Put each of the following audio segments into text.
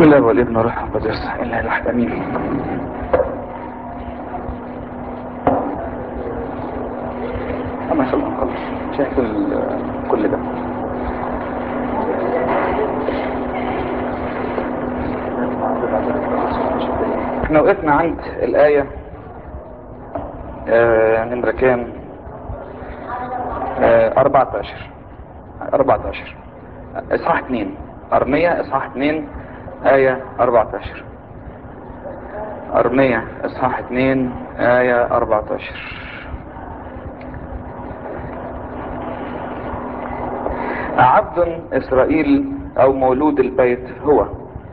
بسم الله والابن والروح القدس الا الواحد امين اما شاء الله خلاص شايف ال- كل ده احنا وقفنا عند الآية آه، نمرة كام آه، 14 14 اصحاح 2 أرمية اصحاح 2 آية 14 أرمية اصحاح 2 آية 14 عبد إسرائيل أو مولود البيت هو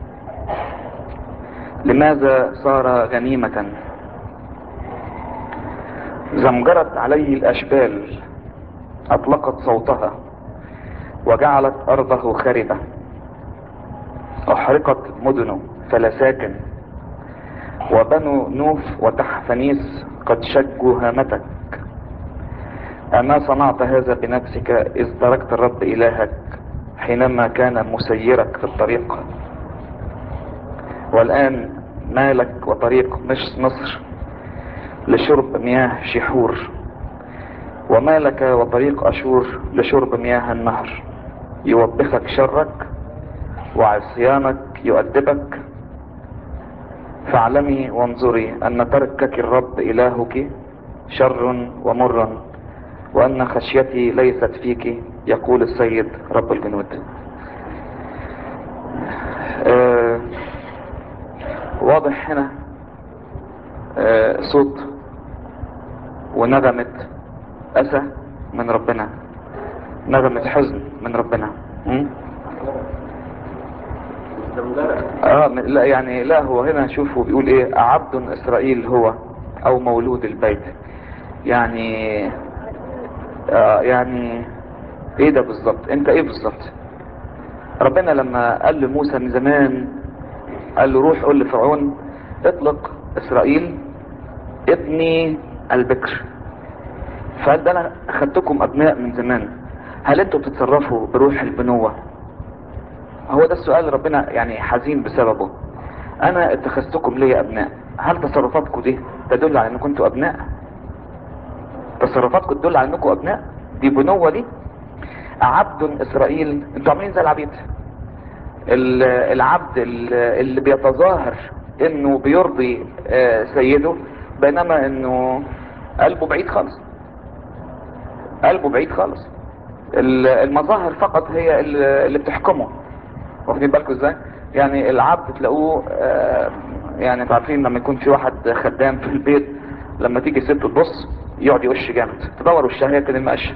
لماذا صار غنيمة زمجرت عليه الأشبال أطلقت صوتها وجعلت أرضه خربة أحرقت مدنه فلا ساكن وبنو نوف وتحفنيس قد شجوا هامتك أما صنعت هذا بنفسك إذ تركت الرب إلهك حينما كان مسيرك في الطريق والآن مالك وطريق مش مصر لشرب مياه شحور ومالك وطريق أشور لشرب مياه النهر يوبخك شرك وعصيانك يؤدبك فاعلمي وانظري أن تركك الرب إلهك شر ومر وأن خشيتي ليست فيك يقول السيد رب الجنود آه واضح هنا آه صوت ونغمة أسى من ربنا نغمة حزن من ربنا م? اه لا يعني لا هو هنا شوفوا بيقول ايه عبد اسرائيل هو او مولود البيت يعني آه يعني ايه ده بالظبط انت ايه بالظبط ربنا لما قال لموسى من زمان قال له روح قول لفرعون اطلق اسرائيل ابني البكر فقال ده انا اخدتكم ابناء من زمان هل انتوا بتتصرفوا بروح البنوة هو ده السؤال اللي ربنا يعني حزين بسببه انا اتخذتكم لي ابناء هل تصرفاتكم دي تدل على انكم انتوا ابناء تصرفاتكم تدل على انكم ابناء دي بنوة دي عبد اسرائيل انتوا عاملين زي العبيد ال- العبد ال- اللي بيتظاهر انه بيرضي آه، سيده بينما انه قلبه بعيد خالص قلبه بعيد خالص ال- المظاهر فقط هي اللي اللي بتحكمه واخدين بالكم ازاي يعني العبد تلاقوه آه، يعني انتوا عارفين لما يكون في واحد خدام في البيت لما تيجي ست تبص يقعد يقش جامد تدور وشها هي كده المقشه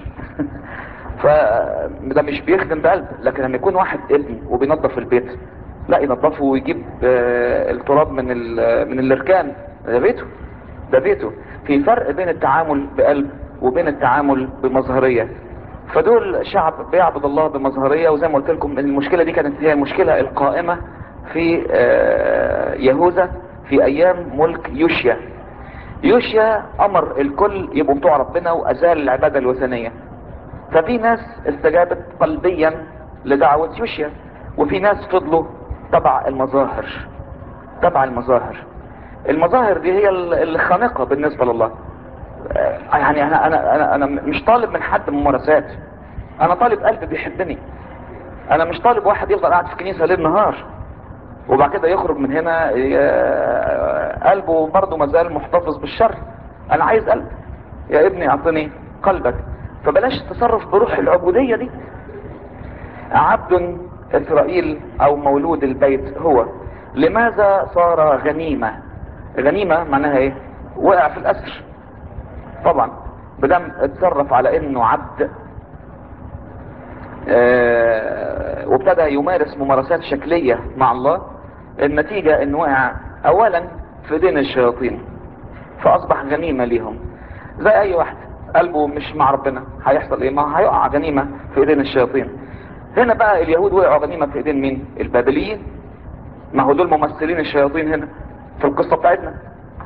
فده مش بيخدم بقلب لكن لما يكون واحد ابن وبينظف البيت لا ينظفه ويجيب آه، التراب من ال- من الاركان ده بيته ده بيته في فرق بين التعامل بقلب وبين التعامل بمظهريه فدول شعب بيعبد الله بمظهريه وزي ما قلت لكم ان المشكله دي كانت هي المشكله القائمه في آه، يهوذا في ايام ملك يوشيا يوشيا امر الكل يبقوا بتوع ربنا وازال العباده الوثنيه ففي ناس استجابت قلبيا لدعوة يوشيا وفي ناس فضلوا تبع المظاهر تبع المظاهر المظاهر دي هي ال- الخانقة بالنسبة لله آه، يعني انا انا انا انا مش طالب من حد ممارسات انا طالب قلب بيحبني انا مش طالب واحد يفضل قاعد في الكنيسة ليل نهار وبعد كده يخرج من هنا ي- قلبه برضه مازال محتفظ بالشر انا عايز قلب يا ابني اعطني قلبك فبلاش تصرف بروح العبودية دي عبد اسرائيل او مولود البيت هو لماذا صار غنيمة غنيمة معناها ايه وقع في الاسر طبعا بدم اتصرف على انه عبد آه، وابتدى يمارس ممارسات شكلية مع الله النتيجة انه وقع اولا في دين الشياطين فاصبح غنيمة ليهم زي اي واحد قلبه مش مع ربنا هيحصل ايه ما هيقع غنيمة في ايدين الشياطين هنا بقى اليهود وقعوا غنيمة في ايدين مين البابليين ما هو دول ممثلين الشياطين هنا في القصة بتاعتنا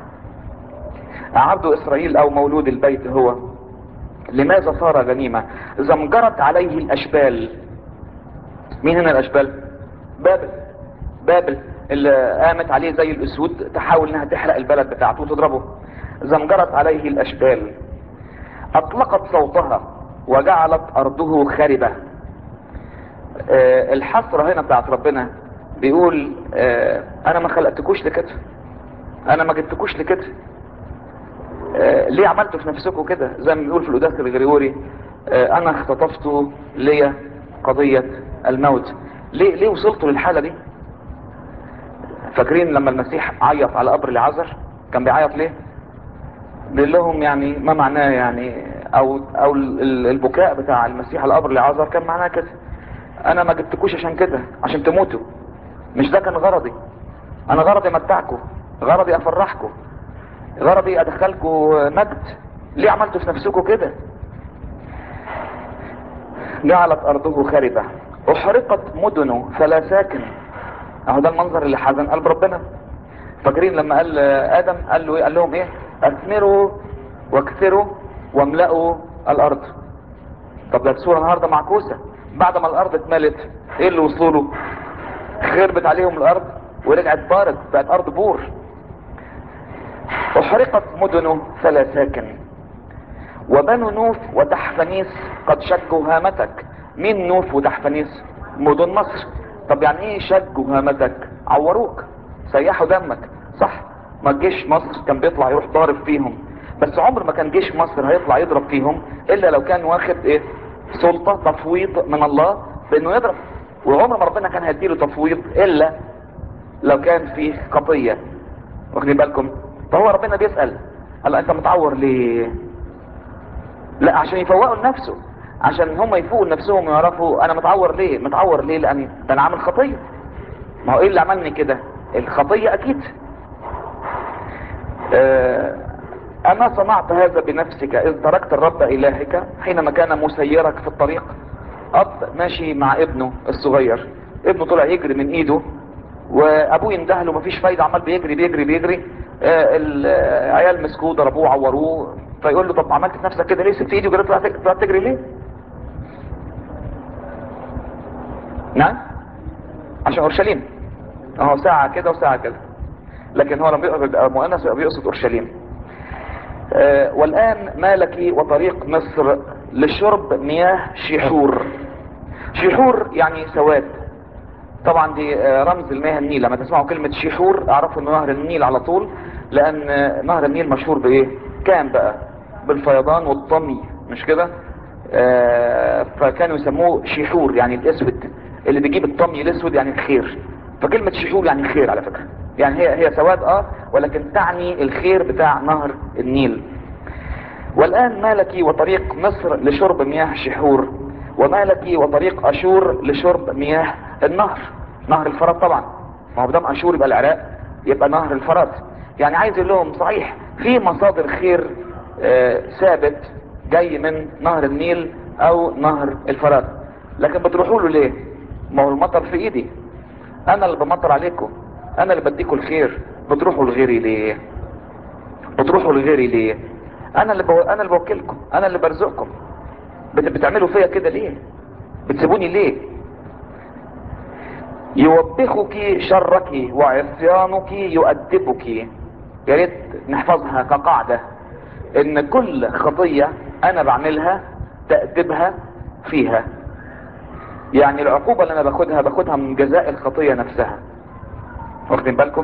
عبد اسرائيل او مولود البيت هو لماذا صار غنيمة زمجرت عليه الاشبال مين هنا الاشبال بابل بابل اللي قامت عليه زي الاسود تحاول انها تحرق البلد بتاعته وتضربه زمجرت عليه الاشبال اطلقت صوتها وجعلت ارضه خربة آه، الحسرة هنا بتاعت ربنا بيقول آه، انا ما خلقتكوش لكده انا ما جبتكوش لكده آه، ليه عملتوا في نفسكم كده زي ما بيقول في القداس الغريوري آه، انا اختطفت لي قضية الموت ليه ليه وصلتوا للحالة دي فاكرين لما المسيح عيط على قبر العذر كان بيعيط ليه بيقول لهم يعني ما معناه يعني او او ال- البكاء بتاع المسيح على قبر العذر كان معناه كده انا ما جبتكوش عشان كده عشان تموتوا مش ده كان غرضي انا غرضي امتعكم غرضي افرحكم غرضي ادخلكم مجد ليه عملتوا في نفسكم كده جعلت ارضه خربة احرقت مدنه فلا ساكن اهو ده المنظر اللي حزن قلب ربنا فاكرين لما قال ادم قال له ايه قال لهم ايه اثمروا واكثروا واملأوا الارض طب ده الصورة النهاردة معكوسة بعد ما الارض اتملت ايه اللي وصلوا له خربت عليهم الارض ورجعت بارد بقت ارض بور احرقت مدنه فلا ساكن وبنو نوف وتحفنيس قد شجوا هامتك مين نوف وتحفنيس مدن مصر طب يعني ايه شجوا هامتك عوروك سيحوا دمك صح ما جيش مصر كان بيطلع يروح ضارب فيهم بس عمر ما كان جيش مصر هيطلع يضرب فيهم الا لو كان واخد ايه سلطة تفويض من الله بانه يضرب وعمر ما ربنا كان هيديله تفويض الا لو كان فيه خطية واخدين بالكم فهو ربنا بيسأل قال انت متعور ليه لا عشان يفوقوا لنفسه عشان هم يفوقوا لنفسهم ويعرفوا انا متعور ليه متعور ليه لان ده انا عامل خطيه ما هو ايه اللي عملني كده الخطيه اكيد آه، اما صنعت هذا بنفسك اذ تركت الرب الهك حينما كان مسيرك في الطريق اب ماشي مع ابنه الصغير ابنه طلع يجري من ايده وابوه يندهله مفيش فايده عمال بيجري بيجري بيجري آه، العيال مسكوه ضربوه عوروه فيقول له طب عملت في نفسك كده ليه سبت ايدي وجريت طلعت طلعت تجري ليه نعم عشان اورشليم اهو ساعة كده وساعة كده لكن هو لما بيبقى مؤنث يبقى بيقصد اورشليم آه، والان مالك وطريق مصر لشرب مياه شيحور شيحور يعني سواد طبعا دي آه، رمز المياه النيل لما تسمعوا كلمة شيحور اعرفوا انه نهر النيل على طول لان آه، نهر النيل مشهور بايه كان بقى بالفيضان والطمي مش كده آه، فكانوا يسموه شيحور يعني الاسود اللي بيجيب الطمي الاسود يعني الخير فكلمة شيحور يعني خير على فكرة يعني هي هي سواد اه ولكن تعني الخير بتاع نهر النيل والآن مالك وطريق مصر لشرب مياه شحور ومالك وطريق أشور لشرب مياه النهر نهر الفرات طبعا ما هو بدام أشور يبقى العراق يبقى نهر الفرات يعني عايز يقول لهم صحيح في مصادر خير آه، ثابت جاي من نهر النيل أو نهر الفرات لكن بتروحوا له ليه ما هو المطر في ايدي انا اللي بمطر عليكم انا اللي بديكم الخير بتروحوا لغيري ليه بتروحوا لغيري ليه انا اللي بو... انا اللي بوكلكم انا اللي برزقكم بت... بتعملوا فيا كده ليه بتسيبوني ليه يوبخك شرك وعصيانك يؤدبك يا ريت نحفظها كقاعدة ان كل خطية انا بعملها تأدبها فيها يعني العقوبة اللي انا باخدها باخدها من جزاء الخطية نفسها واخدين بالكم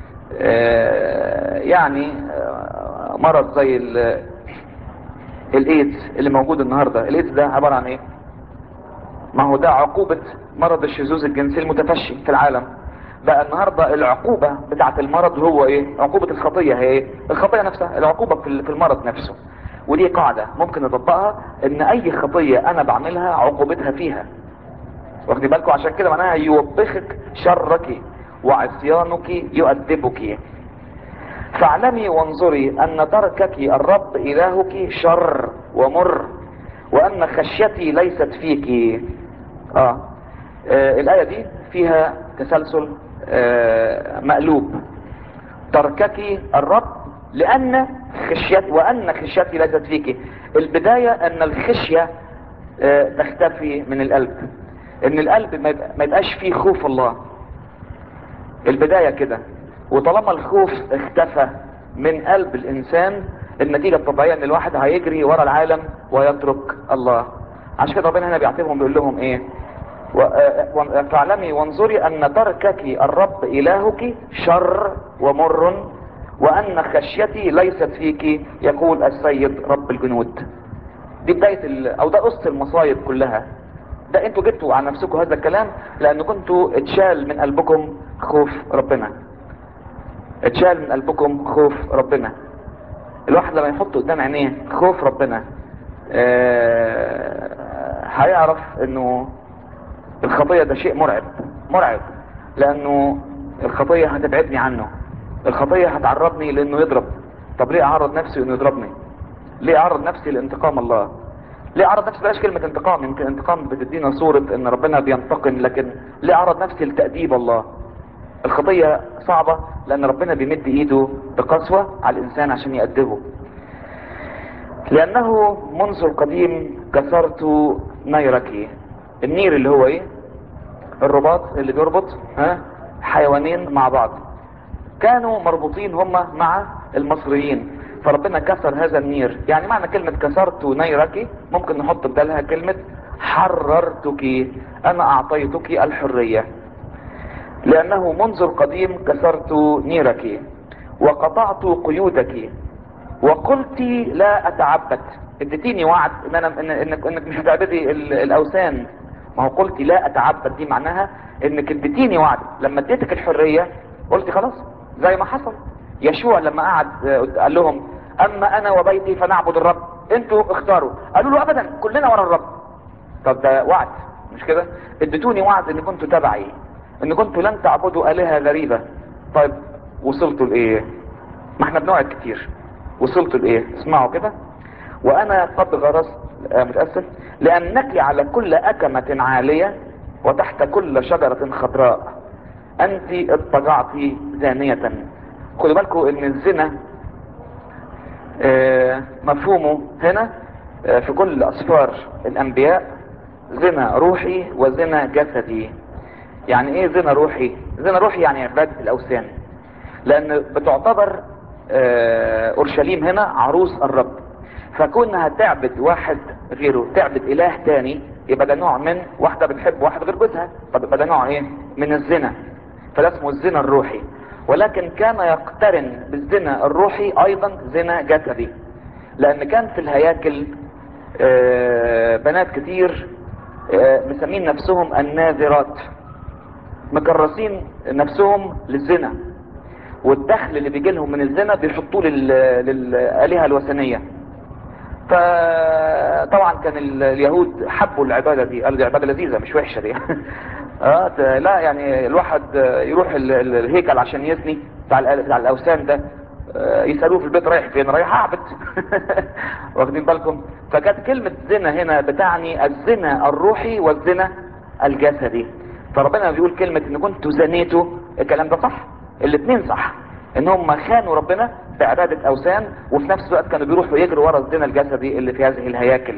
آه يعني آه مرض زي ال- الايدز اللي موجود النهاردة الايدز ده عبارة عن ايه ما هو ده عقوبة مرض الشذوذ الجنسي المتفشي في العالم بقى النهاردة العقوبة بتاعة المرض هو ايه عقوبة الخطية هي ايه الخطية نفسها العقوبة في ال- في المرض نفسه ودي قاعدة ممكن نطبقها ان اي خطية انا بعملها عقوبتها فيها واخدين بالكم عشان كده معناها يوبخك شرك وعصيانك يؤدبك فاعلمي وانظري ان تركك الرب الهك شر ومر وان خشيتي ليست فيك اه, آه الايه دي فيها تسلسل آه مقلوب تركك الرب لان خشيت وان خشيتي ليست فيك البدايه ان الخشيه آه تختفي من القلب ان القلب ما يبقى- ما يبقاش فيه خوف الله البداية كده وطالما الخوف اختفى من قلب الانسان النتيجة الطبيعية ان الواحد هيجري ورا العالم ويترك الله عشان كده ربنا هنا بيعاتبهم بيقول لهم ايه و- آه، فاعلمي وانظري ان تركك الرب الهك شر ومر وان خشيتي ليست فيك يقول السيد رب الجنود دي بداية ال... او ده قصة المصايب كلها ده انتوا جبتوا على نفسكم هذا الكلام لان كنتوا اتشال من قلبكم خوف ربنا اتشال من قلبكم خوف ربنا الواحد لما يحط قدام عينيه خوف ربنا آه، هيعرف انه الخطية ده شيء مرعب مرعب لانه الخطية هتبعدني عنه الخطية هتعرضني لانه يضرب طب ليه اعرض نفسي انه يضربني ليه اعرض نفسي لانتقام الله ليه اعرض نفسي بلاش كلمة انتقام يمكن انتقام بتدينا صورة ان ربنا بينتقم لكن ليه اعرض نفسي لتأديب الله الخطية صعبة لان ربنا بيمد ايده بقسوة على الانسان عشان يأدبه لانه منذ القديم كسرت نيرك النير اللي هو ايه الرباط اللي بيربط ها حيوانين مع بعض كانوا مربوطين هم مع المصريين فربنا كسر هذا النير يعني معنى كلمة كسرت نيرك ممكن نحط بدالها كلمة حررتك انا اعطيتك الحرية لانه منذ القديم كسرت نيرك وقطعت قيودك وقلت لا اتعبد اديتيني وعد ان انا إن انك انك مش هتعبدي ال- الاوثان ما هو قلت لا اتعبد دي معناها انك اديتيني وعد لما اديتك الحريه قلت خلاص زي ما حصل يشوع لما قعد آه، قال لهم اما انا وبيتي فنعبد الرب انتوا اختاروا قالوا له ابدا كلنا ورا الرب طب ده وعد مش كده اديتوني وعد ان كنتوا تبعي ان كنتوا لن تعبدوا الهه غريبه طيب وصلتوا لايه ما احنا بنقعد كتير وصلتوا لايه اسمعوا كده وانا قد غرست آه، متاسف لانك على كل اكمه عاليه وتحت كل شجره خضراء انت اضطجعت زانيه خدوا بالكم ان الزنا آه، مفهومه هنا آه، في كل اسفار الانبياء زنا روحي وزنا جسدي يعني ايه زنا روحي زنا روحي يعني عبادة الاوثان لان بتعتبر آه، اورشليم هنا عروس الرب فكونها تعبد واحد غيره تعبد اله تاني يبقى ده نوع من واحدة بتحب واحد غير جوزها طب يبقى ده نوع ايه من الزنا فده اسمه الزنا الروحي ولكن كان يقترن بالزنا الروحي ايضا زنا جسدي لان كان في الهياكل آه، بنات كتير آه، مسمين نفسهم الناذرات مكرسين نفسهم للزنا والدخل اللي بيجي لهم من الزنا بيحطوه لل- للآلهة الوثنية فطبعا كان ال- اليهود حبوا العبادة دي قالوا دي عبادة لذيذة مش وحشة دي اه ت- لا يعني الواحد آه، يروح ال- ال- الهيكل عشان يثني بتاع الآل- بتاع الاوثان ده آه، يسألوه في البيت رايح فين رايح اعبد واخدين بالكم فكانت كلمة زنا هنا بتعني الزنا الروحي والزنا الجسدي فربنا بيقول كلمة ان كنتوا زنيتوا الكلام ده صح الاثنين صح ان هم خانوا ربنا بعبادة اوثان وفي نفس الوقت كانوا بيروحوا يجروا ورا الزنا الجسدي اللي في هذه الهياكل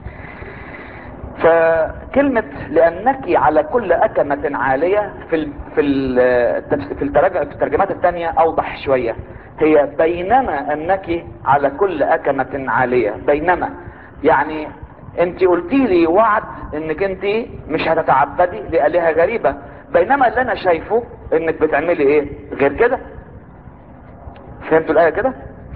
فكلمة لأنك على كل أكمة عالية في ال في ال في الترجمة في الترجمات الثانية أوضح شوية هي بينما أنك على كل أكمة عالية بينما يعني أنت قلتي لي وعد أنك أنت مش هتتعبدي لآلهة غريبة بينما اللي أنا شايفه أنك بتعملي إيه غير كده فهمتوا الآية كده؟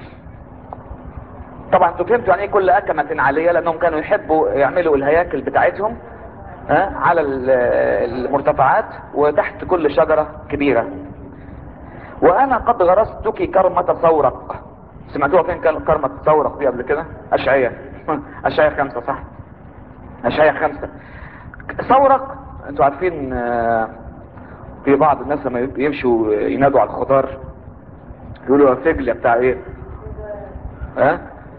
طبعا انتوا فهمتوا يعني ايه كل أكمة عالية لأنهم كانوا يحبوا يعملوا الهياكل بتاعتهم ها على ال- المرتفعات وتحت كل شجرة كبيرة وأنا قد غرستك كرمة ثورق سمعتوها فين كان كرمة ثورق دي قبل كده أشعية أشعية خمسة صح أشعية خمسة ثورق انتوا عارفين آه، في بعض الناس لما يمشوا ينادوا على الخضار يقولوا يا فجل يا بتاع ايه ها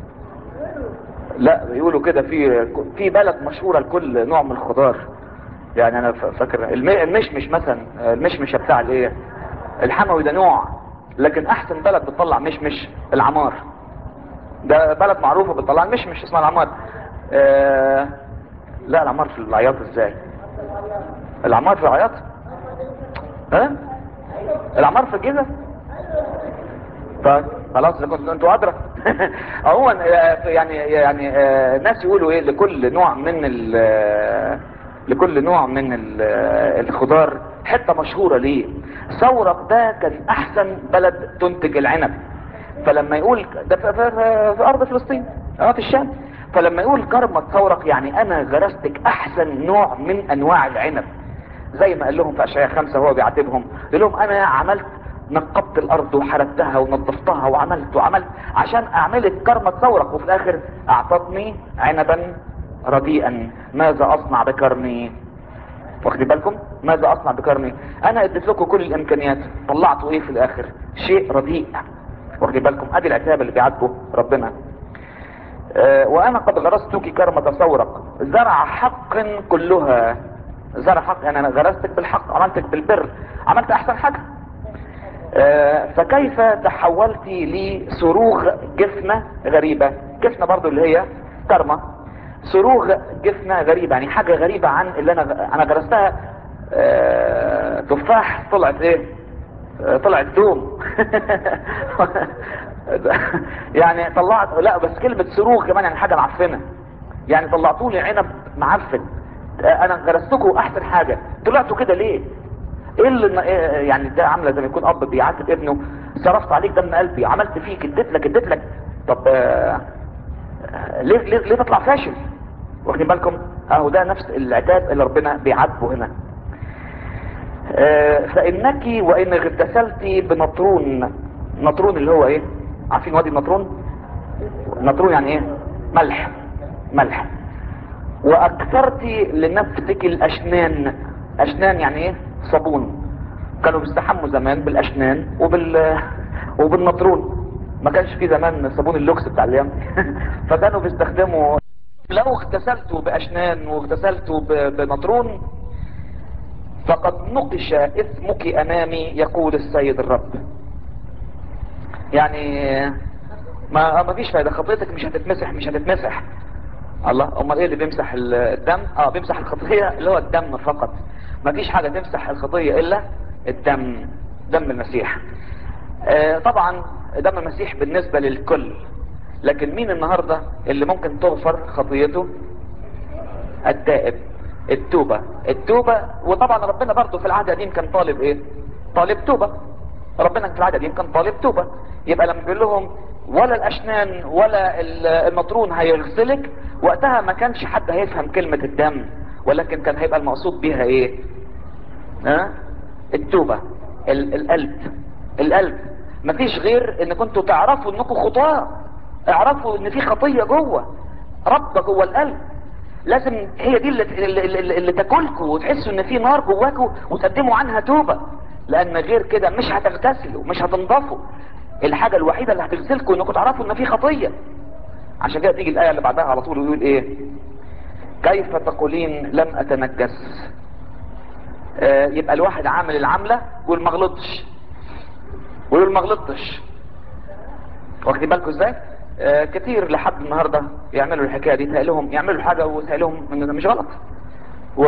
لا يقولوا كده في في بلد مشهوره لكل نوع من الخضار يعني انا ف- فاكر الم- المشمش مثلا المشمش بتاع الايه الحموي ده نوع لكن احسن بلد بتطلع مشمش العمار ده بلد معروفه بتطلع المشمش اسمها العمار آه لا العمار في العياط ازاي العمار في العياط ها العمار في الجيزة طيب خلاص اذا كنتوا انتوا ادرى عموما آه، يعني يعني آه، ناس يقولوا ايه لكل نوع من ال آه، لكل نوع من ال- آه، الخضار حته مشهوره ليه ثورق ده كان احسن بلد تنتج العنب فلما يقول ده في, في, في, في ارض فلسطين اه في الشام فلما يقول كرمة ثورق يعني انا غرستك احسن نوع من انواع العنب زي ما قال لهم في اشعياء خمسة وهو بيعاتبهم يقول لهم انا عملت نقبت الارض وحرثتها ونظفتها وعملت وعملت عشان اعملك كرمة ثورق وفي الاخر اعطتني عنبا رديئا ماذا اصنع بكرمي واخدين بالكم ماذا اصنع بكرمي انا اديت لكم كل الامكانيات طلعتوا ايه في الاخر شيء رديء واخدين بالكم ادي العتاب اللي بيعاتبه ربنا آه، وانا قد غرستك كرمة ثورق زرع حق كلها زرع حق يعني انا غرستك بالحق عملتك بالبر عملت احسن حاجة آه، فكيف تحولت لصاروخ جفنة غريبة جفنة برضو اللي هي كرمة صاروخ جفنة غريبة يعني حاجة غريبة عن اللي انا انا غرستها آه، تفاح طلعت ايه آه، طلعت دوم يعني طلعت لا بس كلمة صاروخ كمان يعني حاجة معفنة يعني طلعتوا لي عنب معفن آه، انا غرستكم احسن حاجة طلعتوا كده ليه ايه اللي إيه يعني ده عامله زي ما يكون اب بيعاتب ابنه صرفت عليك دم قلبي عملت فيك اديت لك اديت لك طب آه، آه، ليه ليه ليه تطلع فاشل واخدين بالكم اهو ده نفس العتاب اللي ربنا بيعاتبه هنا آه، فانك وان اغتسلت بنطرون نطرون اللي هو ايه عارفين وادي النطرون نطرون يعني ايه ملح ملح واكثرت لنفسك الاشنان اشنان يعني ايه صابون كانوا بيستحموا زمان بالاشنان وبال وبالنطرون ما كانش في زمان صابون اللوكس بتاع الايام دي. فكانوا بيستخدموا لو اغتسلت باشنان واغتسلت ب- بنطرون فقد نقش اسمك امامي يقول السيد الرب يعني ما ما فيش فايده خطيتك مش هتتمسح مش هتتمسح الله امال ايه اللي بيمسح ال- الدم اه بيمسح الخطيه اللي هو الدم فقط ما فيش حاجه تمسح الخطيه الا الدم دم المسيح آه طبعا دم المسيح بالنسبه للكل لكن مين النهارده اللي ممكن تغفر خطيته التائب التوبة التوبة وطبعا ربنا برضو في العهد القديم كان طالب ايه طالب توبة ربنا في العهد القديم كان طالب توبة يبقى لما بيقول لهم ولا الاشنان ولا ال- المطرون هيغسلك وقتها ما كانش حد هيفهم كلمة الدم ولكن كان هيبقى المقصود بيها ايه ها التوبة ال- القلب القلب مفيش غير ان كنتوا تعرفوا انكم خطاة اعرفوا ان في خطية جوه ربة جوه القلب لازم هي دي اللي, اللي, اللي, اللي تاكلكم وتحسوا ان في نار جواكم وتقدموا عنها توبة لان غير كده مش هتغتسلوا مش هتنضفوا الحاجة الوحيدة اللي هتغسلكم انكم تعرفوا ان في خطية عشان كده تيجي الآية اللي بعدها على طول ويقول ايه كيف تقولين لم اتنجس آه يبقى الواحد عامل العملة يقول ما غلطش ويقول ما غلطتش واخدين بالكم ازاي آه كتير لحد النهارده يعملوا الحكايه دي تهيألهم يعملوا حاجه وتهيألهم ان ده مش غلط و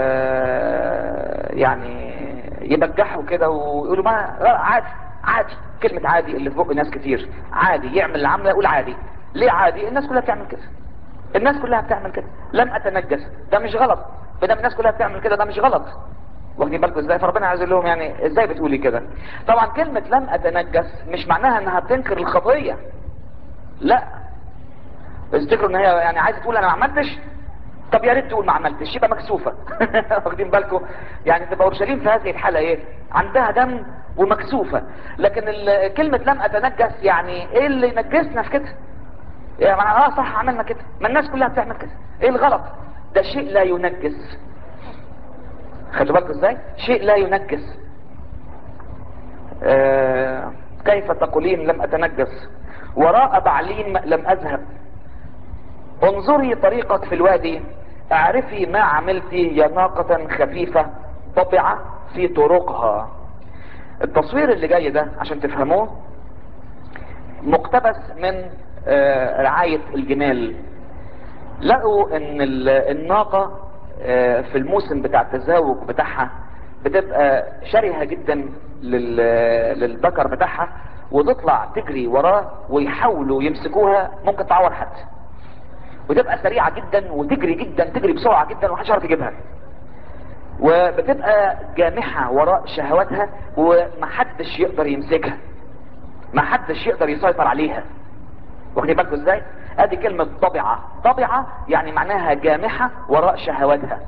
يعني يبجحوا كده ويقولوا ما لا، عادي عادي كلمة عادي اللي في بق ناس كتير عادي يعمل العملة يقول عادي ليه عادي الناس كلها بتعمل كده الناس كلها بتعمل كده لم اتنجس ده مش غلط بدل الناس كلها بتعمل كده ده مش غلط واخدين بالكم ازاي فربنا عايز يقول لهم يعني ازاي بتقولي كده طبعا كلمة لم اتنجس مش معناها انها بتنكر الخطية لا افتكروا ان هي يعني عايزه تقول انا ما عملتش طب يا ريت تقول ما عملتش يبقى مكسوفه واخدين بالكم يعني تبقى اورشليم في هذه الحاله ايه عندها دم ومكسوفه لكن ال- كلمه لم اتنجس يعني ايه اللي ينجسنا في كده يعني معناها اه صح عملنا كده ما الناس كلها بتعمل كده ايه الغلط ده شيء لا ينجس خدوا بالكم ازاي شيء لا ينجس آه كيف تقولين لم اتنجس وراء بعليم لم اذهب انظري طريقك في الوادي اعرفي ما عملت يا ناقة خفيفة طبعة في طرقها التصوير اللي جاي ده عشان تفهموه مقتبس من آه، رعاية الجمال لقوا ان ال- الناقة آه، في الموسم بتاع التزاوج بتاعها بتبقى شرهة جدا لل... للذكر بتاعها وتطلع تجري وراه ويحاولوا يمسكوها ممكن تعور حد وتبقى سريعة جدا وتجري جدا تجري بسرعة جدا ومحدش عارف يجيبها وبتبقى جامحة وراء شهواتها ومحدش يقدر يمسكها محدش يقدر يسيطر عليها واخدين بالكم ازاي ادي كلمة طبعة طبعة يعني معناها جامحة وراء شهواتها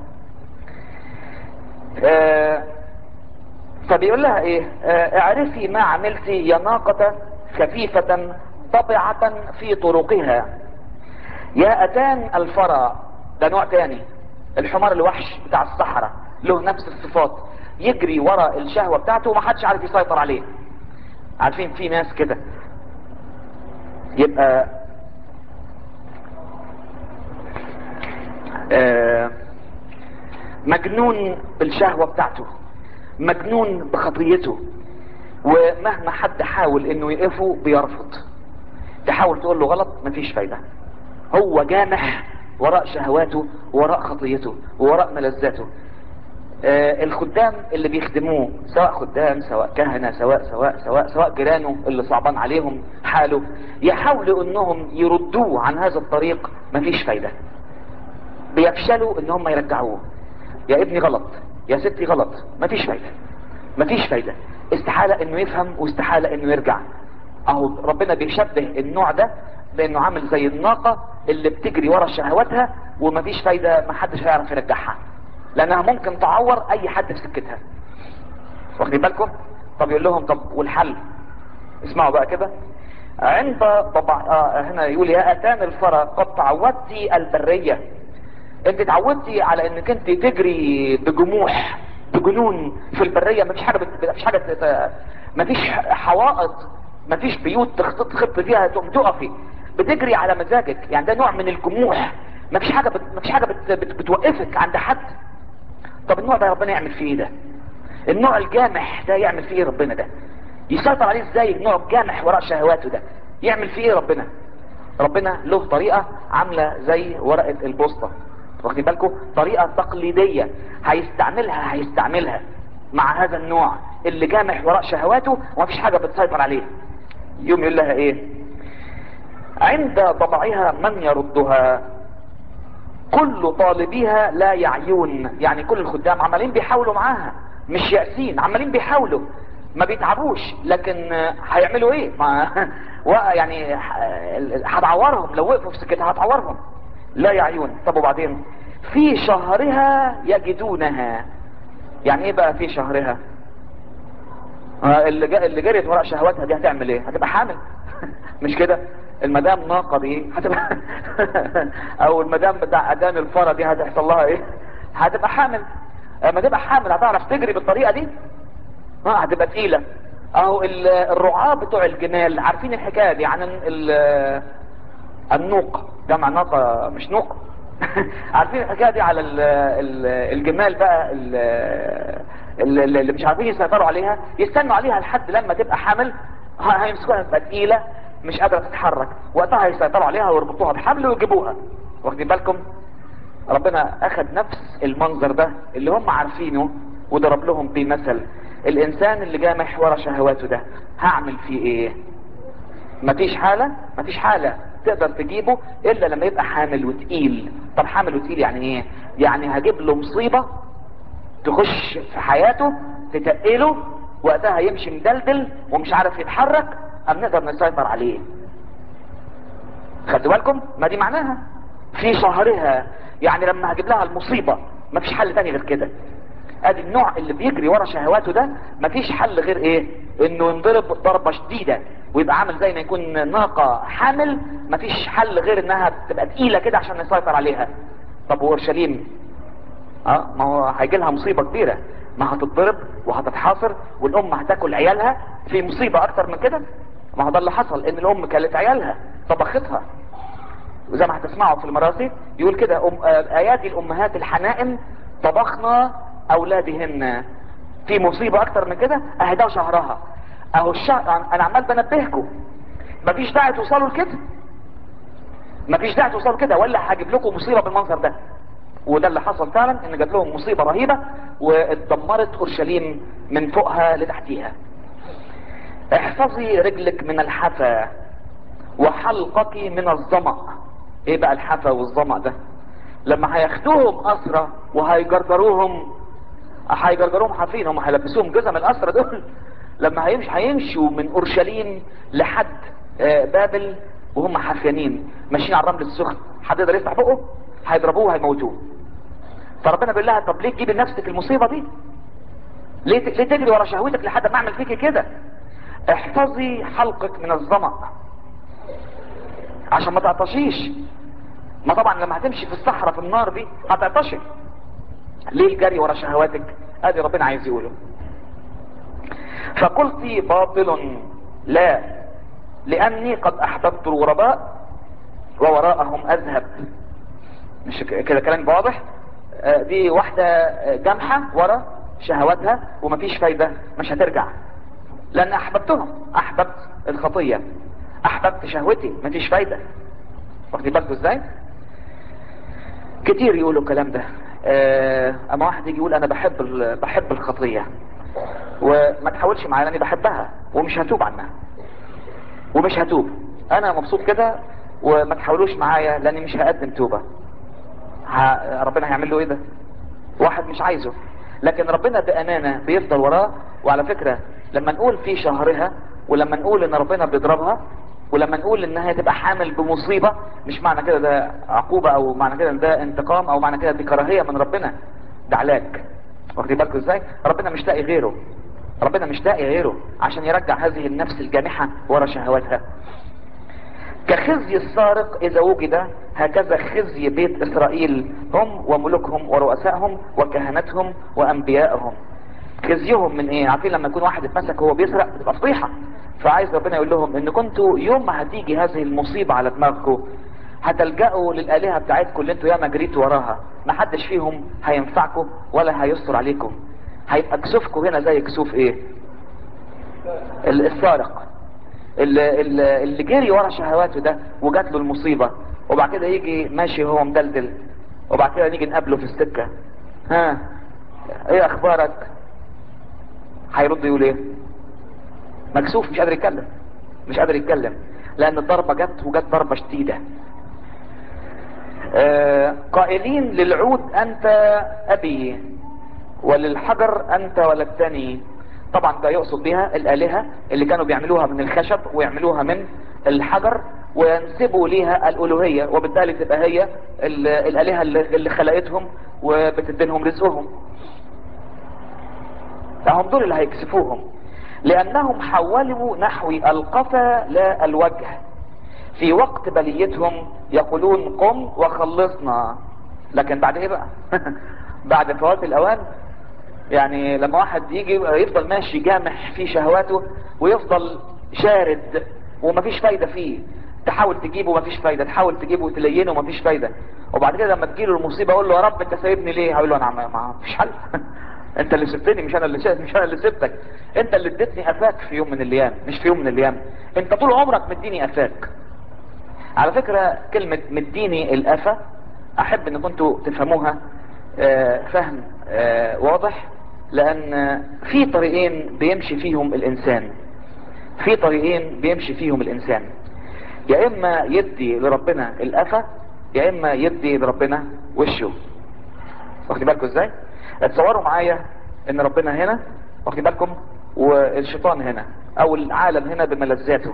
آه فبيقول لها ايه آه اعرفي ما عملتي يا ناقة خفيفة طبعة في طرقها يا اتان الفرا ده نوع تاني الحمار الوحش بتاع الصحراء له نفس الصفات يجري ورا الشهوة بتاعته ومحدش عارف يسيطر عليه عارفين في ناس كده يبقى آه مجنون بالشهوة بتاعته مجنون بخطيته ومهما حد حاول انه يقفه بيرفض تحاول تقول له غلط مفيش فايدة هو جامح وراء شهواته وراء خطيته وراء ملذاته آه الخدام اللي بيخدموه سواء خدام سواء كهنة سواء سواء سواء سواء جيرانه اللي صعبان عليهم حاله يحاولوا انهم يردوه عن هذا الطريق مفيش فايدة بيفشلوا ان هم يرجعوه يا ابني غلط يا ستي غلط مفيش فايدة مفيش فايدة استحالة انه يفهم واستحالة انه يرجع اهو ربنا بيشبه النوع ده بانه عامل زي الناقة اللي بتجري ورا شهواتها ومفيش فايدة محدش هيعرف يرجعها لانها ممكن تعور اي حد في سكتها واخدين بالكم طب يقول لهم طب والحل اسمعوا بقى كده عند طبع آه هنا يقول يا اتان الفرى قد تعودتي البرية انت تعودتي على انك انت تجري بجموح بجنون في البرية مفيش حاجة بت... مفيش حاجة بت... مفيش حوائط مفيش بيوت تخطط خط فيها تقوم تقفي بتجري على مزاجك يعني ده نوع من الجموح مفيش حاجة بت... مفيش حاجة بت... بت... بتوقفك عند حد طب النوع ده ربنا يعمل فيه ايه ده النوع الجامح ده يعمل فيه ايه ربنا ده يسيطر عليه ازاي النوع الجامح وراء شهواته ده يعمل فيه ايه ربنا ربنا له طريقة عاملة زي ورقة البوسطة واخدين بالكم طريقة تقليدية هيستعملها هيستعملها مع هذا النوع اللي جامح وراء شهواته ومفيش حاجة بتسيطر عليه يوم يقول لها ايه عند طبعها من يردها كل طالبيها لا يعيون يعني كل الخدام عمالين بيحاولوا معاها مش يأسين عمالين بيحاولوا ما بيتعبوش لكن هيعملوا ايه ما يعني هتعورهم لو وقفوا في سكتها هتعورهم لا يعيون طب وبعدين في شهرها يجدونها يعني ايه بقى في شهرها آه اللي, جا اللي جريت وراء شهواتها دي هتعمل ايه هتبقى حامل مش كده المدام ناقة دي هتبقى او المدام بتاع ادان الفرة دي هتحصل لها ايه هتبقى حامل لما تبقى حامل هتعرف تجري بالطريقة دي اه هتبقى تقيلة اهو الرعاة بتوع الجمال عارفين الحكاية دي عن النوق جمع ناقة مش نوق عارفين الحكاية دي على ال ال الجمال بقى ال اللي مش عارفين يسيطروا عليها يستنوا عليها لحد لما تبقى حامل هيمسكوها تبقى تقيلة مش قادرة تتحرك وقتها هيسيطروا عليها ويربطوها بحبل ويجيبوها واخدين بالكم ربنا اخذ نفس المنظر ده اللي هم عارفينه وضرب لهم بيه مثل الانسان اللي جامح ورا شهواته ده هعمل فيه ايه مفيش حالة مفيش حالة تقدر تجيبه الا لما يبقى حامل وتقيل طب حامل وتقيل يعني ايه يعني هجيب له مصيبة تخش في حياته تتقله وقتها يمشي مدلدل ومش عارف يتحرك ام نقدر نسيطر عليه خدوا بالكم ما دي معناها في شهرها يعني لما هجيب لها المصيبة مفيش حل تاني غير كده ادي النوع اللي بيجري ورا شهواته ده مفيش حل غير ايه انه ينضرب ضربة شديدة ويبقى عامل زي ما يكون ناقة حامل مفيش حل غير انها تبقى تقيلة كده عشان نسيطر عليها طب واورشليم اه ما هو هيجي لها مصيبة كبيرة ما هتتضرب وهتتحاصر والام هتاكل عيالها في مصيبة اكتر من كده ما هو ده اللي حصل ان الام كلت عيالها طبختها وزي ما هتسمعوا في المراسي يقول كده أم ايادي الامهات الحنائم طبخنا اولادهن في مصيبة اكتر من كده اهي ده شهرها اهو الشهر انا عمال بنبهكم مفيش داعي توصلوا لكده مفيش داعي توصلوا كده ولا هجيب لكم مصيبة بالمنظر ده وده اللي حصل فعلا ان جات لهم مصيبة رهيبة واتدمرت اورشليم من فوقها لتحتيها احفظي رجلك من الحفا وحلقك من الظمأ ايه بقى الحفا والظمأ ده لما هياخدوهم اسرى وهيجرجروهم هيجرجروهم حافين هم هيلبسوهم جزم الاسرى دول لما هيمش هيمشوا من اورشليم لحد آه، بابل وهم حافيانين ماشيين على الرمل السخن حد يقدر يفتح بقه هيضربوه وهيموتوه فربنا بيقول لها طب ليه تجيبي لنفسك المصيبه دي ليه ت- ليه تجري ورا شهوتك لحد ما اعمل فيكي كده احفظي حلقك من الظمأ عشان ما تعطشيش ما طبعا لما هتمشي في الصحراء في النار دي هتعطشي ليه الجري ورا شهواتك ادي ربنا عايز يقوله فقلت باطل لا لاني قد احببت الغرباء ووراءهم اذهب مش ك- كده كلام واضح آه، دي واحدة آه، جامحة ورا شهواتها ومفيش فايدة مش هترجع لان احببتهم احببت الخطية احببت شهوتي مفيش فايدة واخدين بالكم ازاي كتير يقولوا الكلام ده آه، اما واحد يجي يقول انا بحب ال- بحب الخطية وما تحاولش معايا لاني بحبها ومش هتوب عنها ومش هتوب انا مبسوط كده وما تحاولوش معايا لاني مش هقدم توبة ه... ربنا هيعمل له ايه ده واحد مش عايزه لكن ربنا بامانة بيفضل وراه وعلى فكرة لما نقول في شهرها ولما نقول ان ربنا بيضربها ولما نقول انها تبقى حامل بمصيبة مش معنى كده ده عقوبة او معنى كده إن ده انتقام او معنى كده دي كراهية من ربنا ده علاج واخدين بالكم ازاي ربنا مش لاقي غيره ربنا مش لاقي غيره عشان يرجع هذه النفس الجامحة ورا شهواتها كخزي السارق اذا وجد هكذا خزي بيت اسرائيل هم وملوكهم ورؤسائهم وكهنتهم وانبيائهم خزيهم من ايه عارفين لما يكون واحد اتمسك وهو بيسرق بتبقى فضيحه فعايز ربنا يقول لهم ان كنتوا يوم ما هتيجي هذه المصيبه على دماغكم هتلجأوا للآلهة بتاعتكم اللي انتوا ياما جريتوا وراها ما حدش فيهم هينفعكم ولا هيستر عليكم هيبقى كسوفكم هنا زي كسوف ايه ال- السارق اللي, اللي اللي جري ورا شهواته ده وجات له المصيبة وبعد كده يجي ماشي وهو مدلدل وبعد كده نيجي نقابله في السكة ها ايه اخبارك هيرد يقول ايه مكسوف مش قادر يتكلم مش قادر يتكلم لان الضربة جت وجت ضربة شديدة آه قائلين للعود انت ابي وللحجر انت ولدتني طبعا ده يقصد بها الالهة اللي كانوا بيعملوها من الخشب ويعملوها من الحجر وينسبوا ليها الالوهية وبالتالي تبقى هي ال- الالهة اللي اللي خلقتهم وبتدينهم رزقهم فهم دول اللي هيكسفوهم لانهم حولوا نحو القفا لا الوجه في وقت بليتهم يقولون قم وخلصنا لكن بعد ايه بقى بعد فوات الاوان يعني لما واحد يجي يفضل ماشي جامح في شهواته ويفضل شارد ومفيش فايدة فيه تحاول تجيبه مفيش فايدة تحاول تجيبه وتلينه مفيش فايدة وبعد كده لما تجيله المصيبة اقول له يا رب انت سايبني ليه هقول له انا ما ما فيش حل انت اللي سبتني مش انا اللي شا- مش انا اللي سبتك انت اللي اديتني افاك في يوم من الايام مش في يوم من الايام انت طول عمرك مديني افاك على فكرة كلمة مديني الافة احب ان كنتوا تفهموها آه، فهم آه، واضح لان في طريقين بيمشي فيهم الانسان في طريقين بيمشي فيهم الانسان يا اما يدي لربنا الافة يا اما يدي لربنا وشه واخدين بالكم ازاي اتصوروا معايا ان ربنا هنا واخدين بالكم والشيطان هنا او العالم هنا بملذاته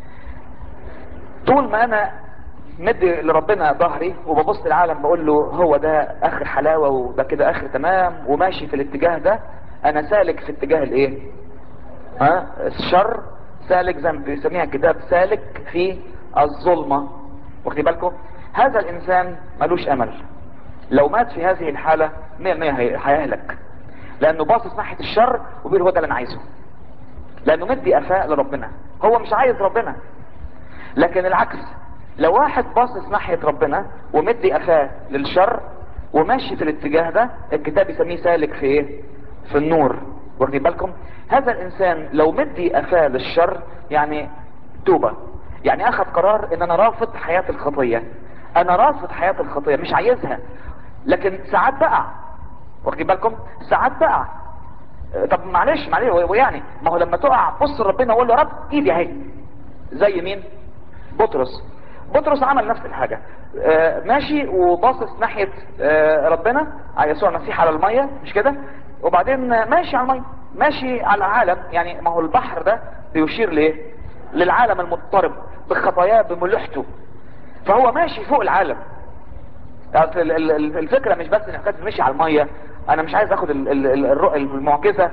طول ما انا مدي لربنا ظهري وببص للعالم بقول له هو ده اخر حلاوة وده كده اخر تمام وماشي في الاتجاه ده انا سالك في اتجاه الايه ها الشر سالك زي ما بيسميها الكتاب سالك في الظلمة واخدين بالكم هذا الانسان ملوش امل لو مات في هذه الحالة 100% هي- هيهلك لانه باصص ناحية الشر وبيقول هو ده اللي انا عايزه لانه مدي افاء لربنا هو مش عايز ربنا لكن العكس لو واحد باصص ناحية ربنا ومدي افاه للشر وماشي في الاتجاه ده الكتاب يسميه سالك في ايه في النور واخدين بالكم هذا الانسان لو مدي افاه للشر يعني توبة يعني اخذ قرار ان انا رافض حياة الخطية انا رافض حياة الخطية مش عايزها لكن ساعات بقع واخدين بالكم ساعات بقع آه، طب معلش معلش ويعني ما هو لما تقع بص لربنا وقول له يا رب ايدي اهي زي مين بطرس بطرس عمل نفس الحاجة آه، ماشي وباصص ناحية آه، ربنا على يسوع المسيح على المية مش كده وبعدين آه، ماشي على المية ماشي على العالم يعني ما هو البحر ده بيشير ليه للعالم المضطرب بخطاياه بملوحته فهو ماشي فوق العالم أصل ال- ال- ال- الفكرة مش بس ان حكاية مشي على المية انا مش عايز اخد ال- ال- ال- الرؤ- المعجزة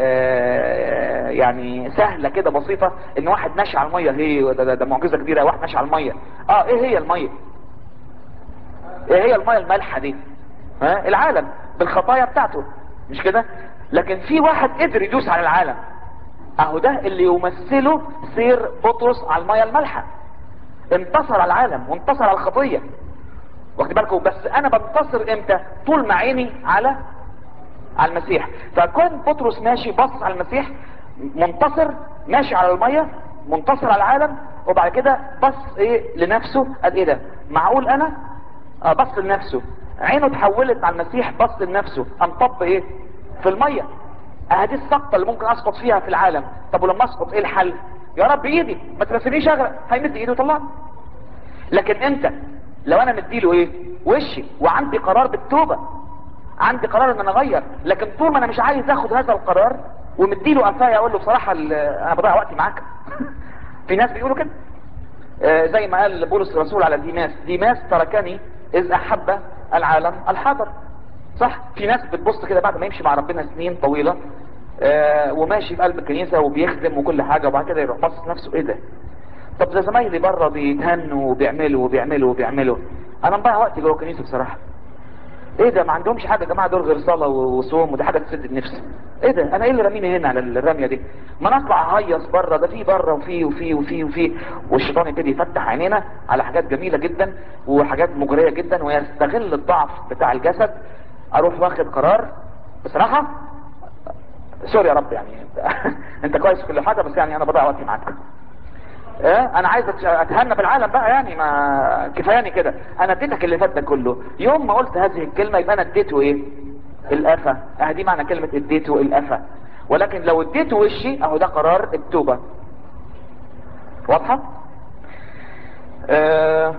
آه، يعني سهلة كده بسيطة ان واحد ماشي على المية هي ده, ده, ده معجزة كبيرة واحد ماشي على المية اه ايه هي المية ايه هي المية المالحة دي ها العالم بالخطايا بتاعته مش كده لكن في واحد قدر يدوس على العالم اهو ده اللي يمثله سير بطرس على المية المالحة انتصر على العالم وانتصر على الخطية واخد بالكم بس انا بنتصر امتى طول ما عيني على على المسيح فكون بطرس ماشي بص على المسيح منتصر ماشي على المية منتصر على العالم وبعد كده بص ايه لنفسه قال ايه ده معقول انا آه بص لنفسه عينه اتحولت على المسيح بص لنفسه قام طب ايه في المية اهدي السقطة اللي ممكن اسقط فيها في العالم طب ولما اسقط ايه الحل يا رب ايدي ما تنسينيش اغرق هيمد ايده وطلعني لكن انت لو انا مديله ايه وشي وعندي قرار بالتوبة عندي قرار ان انا اغير لكن طول ما انا مش عايز اخد هذا القرار ومديله قفايا اقول له بصراحة ال- انا بضيع وقتي معاك في ناس بيقولوا كده آه، زي ما قال بولس الرسول على ديماس ديماس تركني اذ احب العالم الحاضر صح في ناس بتبص كده بعد ما يمشي مع ربنا سنين طويلة آه، وماشي في قلب الكنيسة وبيخدم وكل حاجة وبعد كده يروح باصص نفسه ايه ده طب ده زمايلي بره بيتهنوا وبيعملوا وبيعملوا وبيعملوا انا مضيع وقتي جوه الكنيسه بصراحه ايه ده ما عندهمش حاجه يا جماعه دول غير صلاه وصوم ودي حاجه تسد النفس ايه ده انا ايه اللي راميني هنا على الرميه دي ما انا اطلع اهيص بره ده في بره وفي وفي وفي وفي والشيطان يبتدي يفتح عينينا على حاجات جميله جدا وحاجات مغريه جدا ويستغل الضعف بتاع الجسد اروح واخد قرار بصراحه سوري يا رب يعني انت كويس في كل حاجه بس يعني انا بضيع وقتي معاك ايه انا عايز أتش- اتهنى بالعالم بقى يعني ما كفاياني كده انا اديتك اللي فات ده كله يوم ما قلت هذه الكلمه يبقى انا اديته ايه الافه اه دي معنى كلمه اديته الافه ولكن لو اديته وشي اهو ده قرار التوبه واضحه آه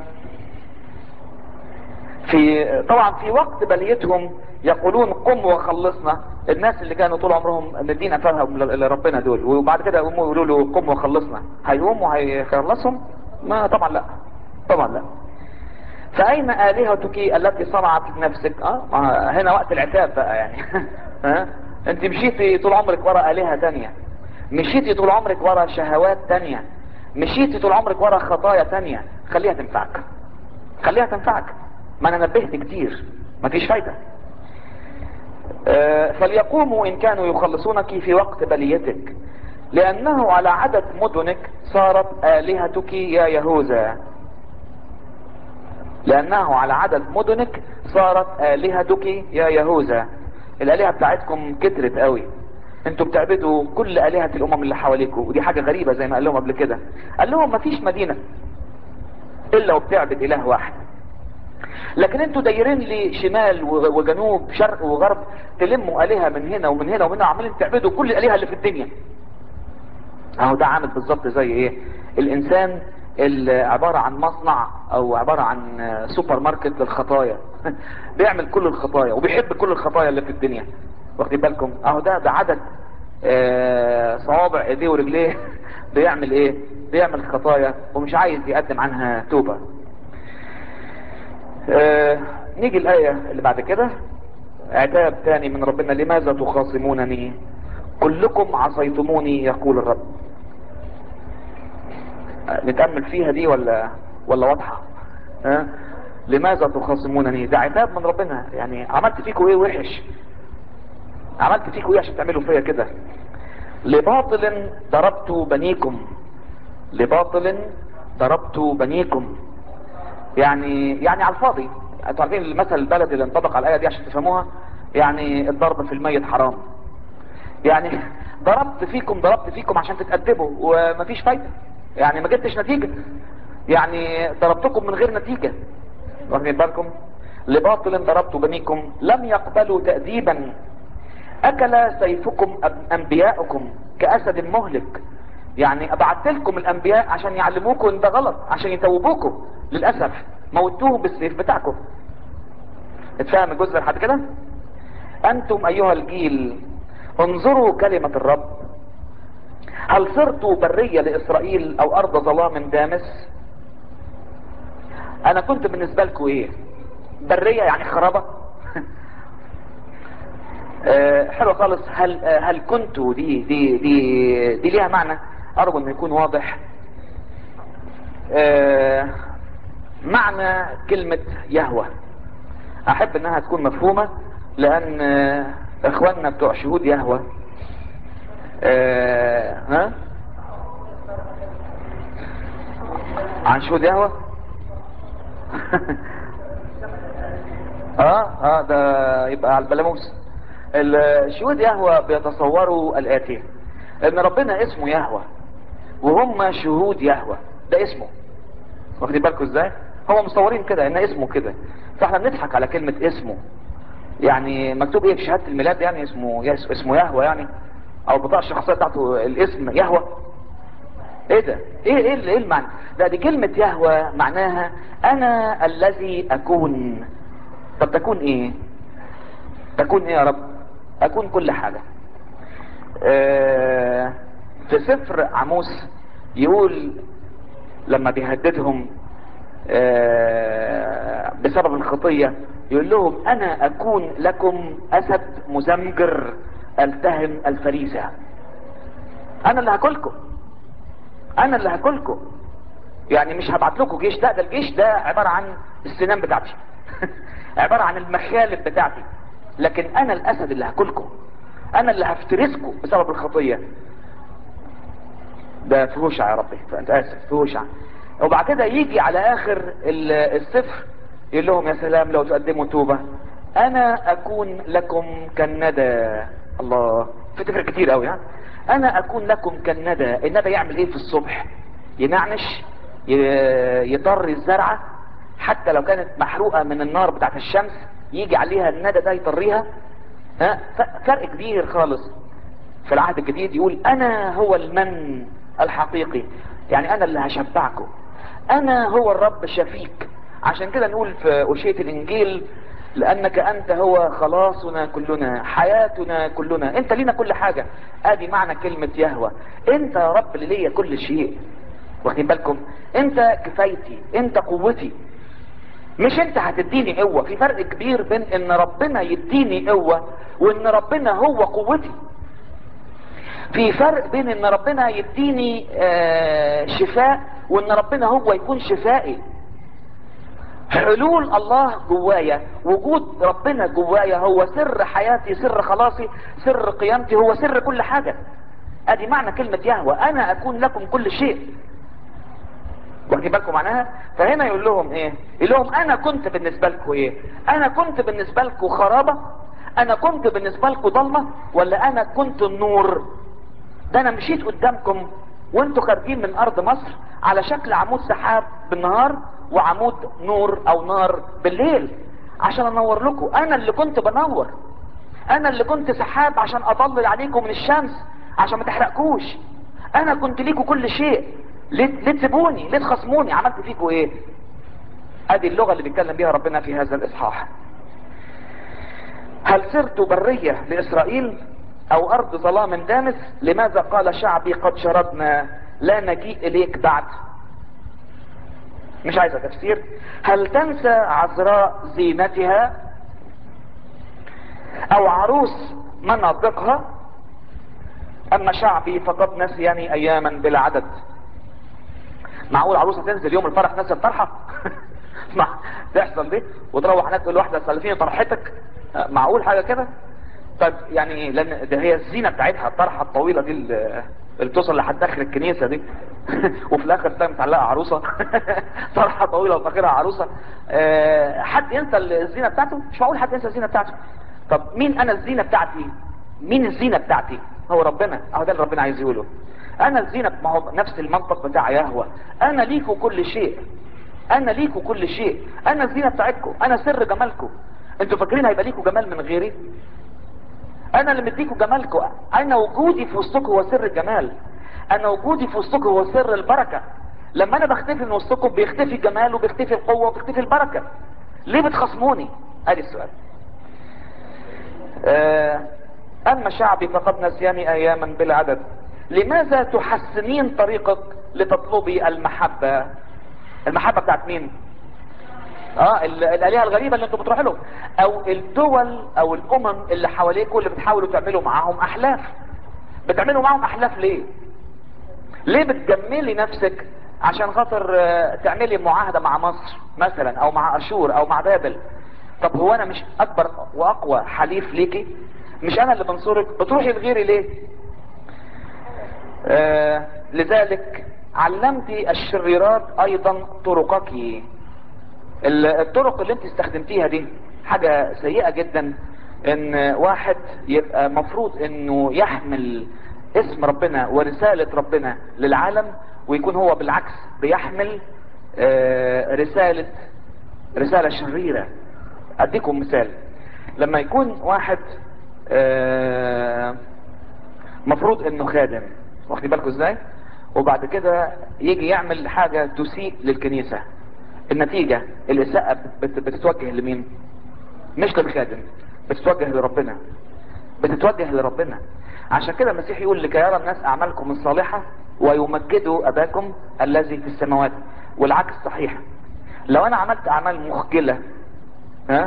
في طبعا في وقت بليتهم يقولون قم وخلصنا الناس اللي كانوا طول عمرهم مدين افهم لربنا دول وبعد كده يقوموا يقولوا له قم وخلصنا هيقوم وهيخلصهم ما طبعا لا طبعا لا فأين آلهتك التي صنعت لنفسك اه ما هنا وقت العتاب بقى يعني ها انت مشيتي طول عمرك ورا آلهة تانية مشيتي طول عمرك ورا شهوات تانية مشيتي طول عمرك ورا خطايا تانية خليها تنفعك خليها تنفعك ما انا نبهت كتير مفيش فايدة آه، فليقوموا ان كانوا يخلصونك في وقت بليتك لانه على عدد مدنك صارت الهتك يا يهوذا لانه على عدد مدنك صارت الهتك يا يهوذا الالهه بتاعتكم كترت قوي انتوا بتعبدوا كل الهه الامم اللي حواليكم ودي حاجه غريبه زي ما قال لهم قبل كده قال لهم مفيش مدينه الا وبتعبد اله واحد لكن انتوا دايرين لي شمال و- وجنوب شرق وغرب تلموا الهه من هنا ومن هنا ومن هنا عمالين تعبدوا كل الالهه اللي في الدنيا اهو ده عامل بالظبط زي ايه الانسان اللي عبارة عن مصنع او عبارة عن سوبر ماركت للخطايا بيعمل كل الخطايا وبيحب كل الخطايا اللي في الدنيا واخدين بالكم اهو ده ده عدد آه، صوابع ايديه ورجليه بيعمل ايه بيعمل خطايا ومش عايز يقدم عنها توبة آه، نيجي الآية اللي بعد كده عتاب تاني من ربنا لماذا تخاصمونني كلكم عصيتموني يقول الرب نتأمل فيها دي ولا ولا واضحة ها لماذا تخاصمونني ده عتاب من ربنا يعني عملت فيكم ايه وحش عملت فيكم ايه عشان تعملوا فيا كده لباطل ضربت بنيكم لباطل ضربت بنيكم يعني يعني على الفاضي انتوا عارفين المثل البلدي اللي انطبق على الايه دي عشان تفهموها يعني الضرب في الميت حرام يعني ضربت فيكم ضربت فيكم عشان تتأدبوا ومفيش فايدة يعني ما جبتش نتيجة يعني ضربتكم من غير نتيجة واخدين بالكم لباطل ضربت بنيكم لم يقبلوا تأديبا اكل سيفكم أب- انبياءكم كاسد مهلك يعني ابعت لكم الانبياء عشان يعلموكم ان ده غلط عشان يتوبوكم للاسف موتوهم بالسيف بتاعكم اتفهم الجزء لحد كده انتم ايها الجيل انظروا كلمة الرب هل صرتوا برية لاسرائيل او ارض ظلام دامس انا كنت بالنسبة لكم ايه برية يعني خرابة آه، حلو خالص هل آه، هل كنتوا دي دي دي دي ليها معنى ارجو انه يكون واضح آه، معنى كلمة يهوه احب انها تكون مفهومة لان آه، اخواننا بتوع شهود يهوه آه، ها عن شهود يهوه اه اه ده يبقى على البلاموس الشهود يهوه بيتصوروا الاتي ان ربنا اسمه يهوه وهم شهود يهوه ده اسمه واخدين بالكم ازاي هم مصورين كده ان اسمه كده فاحنا بنضحك على كلمة اسمه يعني مكتوب ايه في شهادة الميلاد يعني اسمه يس اسمه يهوه يعني او بطاقة الشخصية بتاعته الاسم يهوه ايه ده ايه ايه ايه المعنى ده دي كلمة يهوه معناها انا الذي اكون طب تكون ايه تكون ايه يا رب اكون كل حاجة آه في سفر عموس يقول لما بيهددهم آه بسبب الخطية يقول لهم انا اكون لكم اسد مزمجر التهم الفريسة انا اللي هاكلكم انا اللي هاكلكم يعني مش هبعت لكم جيش لا ده الجيش ده عبارة عن السنان بتاعتي عبارة عن المخالب بتاعتي لكن انا الاسد اللي هاكلكم انا اللي هفترسكم بسبب الخطية ده في هوشع يا ربي فانت اسف في هوشع وبعد كده يجي على اخر ال- السفر يقول لهم يا سلام لو تقدموا توبة انا اكون لكم كالندى الله في تفرق كتير قوي ها انا اكون لكم كالندى الندى يعمل ايه في الصبح ينعنش ي- يطري الزرعة حتى لو كانت محروقة من النار بتاعت الشمس يجي عليها الندى ده يطريها ها ف- فرق كبير خالص في العهد الجديد يقول انا هو المن الحقيقي يعني انا اللي هشبعكم انا هو الرب شفيك عشان كده نقول في أشية الانجيل لانك انت هو خلاصنا كلنا حياتنا كلنا انت لينا كل حاجة ادي معنى كلمة يهوى انت يا رب اللي ليا كل شيء واخدين بالكم انت كفايتي انت قوتي مش انت هتديني قوة في فرق كبير بين ان ربنا يديني قوة وان ربنا هو قوتي في فرق بين ان ربنا يديني آه، شفاء وان ربنا هو يكون شفائي حلول الله جوايا وجود ربنا جوايا هو سر حياتي سر خلاصي سر قيامتي هو سر كل حاجة ادي معنى كلمة يهوى انا اكون لكم كل شيء واخدين بالكم معناها فهنا يقول لهم ايه يقول لهم انا كنت بالنسبة لكم ايه انا كنت بالنسبة لكم خرابة انا كنت بالنسبة لكم ضلمة ولا انا كنت النور ده انا مشيت قدامكم وانتوا خارجين من ارض مصر على شكل عمود سحاب بالنهار وعمود نور او نار بالليل عشان انور لكم انا اللي كنت بنور انا اللي كنت سحاب عشان اضلل عليكم من الشمس عشان ما تحرقكوش انا كنت ليكم كل شيء ليه ليه تسيبوني ليه تخصموني عملت فيكم ايه ادي اللغة اللي بيتكلم بيها ربنا في هذا الاصحاح هل صرت برية لإسرائيل أو أرض ظلام دامس لماذا قال شعبي قد شردنا لا نجيء إليك بعد مش عايزة تفسير هل تنسى عذراء زينتها أو عروس مناطقها أما شعبي فقد نسيني أياما بلا عدد معقول عروسة تنزل يوم الفرح ناس الطرحة ما تحصل دي وتروح هناك تقول واحدة سلفيني طرحتك معقول حاجة كده طب يعني ايه لان ده هي الزينة بتاعتها الطرحة الطويلة دي اللي بتوصل لحد اخر الكنيسة دي وفي الاخر تلاقي متعلقة عروسة طرحة طويلة وفي اخرها عروسة أه حد ينسى الزينة بتاعته مش معقول حد ينسى الزينة بتاعته طب مين انا الزينة بتاعتي مين الزينة بتاعتي هو ربنا اهو ده اللي ربنا عايز يقوله انا الزينة ما هو نفس المنطق بتاع يهوه انا ليكوا كل شيء انا ليكوا كل شيء انا الزينه بتاعتكم انا سر جمالكم انتوا فاكرين هيبقى ليكوا جمال من غيري انا اللي مديكوا جمالكم انا وجودي في وسطكم هو سر الجمال انا وجودي في وسطكم هو سر البركه لما انا بختفي من وسطكم بيختفي الجمال وبيختفي القوه وبيختفي البركه ليه بتخصموني ادي السؤال آه اما شعبي فقد نسياني اياما بلا عدد لماذا تحسنين طريقك لتطلبي المحبه المحبه بتاعت مين اه ال- الالهه الغريبه اللي انتم بتروحوا لهم او الدول او الامم اللي حواليكم اللي بتحاولوا تعملوا معاهم احلاف بتعملوا معاهم احلاف ليه ليه بتجملي نفسك عشان خاطر آه، تعملي معاهده مع مصر مثلا او مع اشور او مع بابل طب هو انا مش اكبر واقوى حليف ليكي مش انا اللي بنصرك بتروحي لغيري ليه آه لذلك علمت الشريرات ايضا طرقك ال- الطرق اللي انت استخدمتيها دي حاجة سيئة جدا ان واحد يبقى مفروض انه يحمل اسم ربنا ورسالة ربنا للعالم ويكون هو بالعكس بيحمل آه، رسالة رسالة شريرة اديكم مثال لما يكون واحد آه، مفروض انه خادم واخدين بالكم ازاي وبعد كده يجي يعمل حاجة تسيء للكنيسة النتيجة الإساءة بت- بتتوجه لمين مش للخادم بتتوجه لربنا بتتوجه لربنا عشان كده المسيح يقول لكي يرى الناس أعمالكم الصالحة ويمجدوا أباكم الذي في السماوات والعكس صحيح لو أنا عملت أعمال مخجلة ها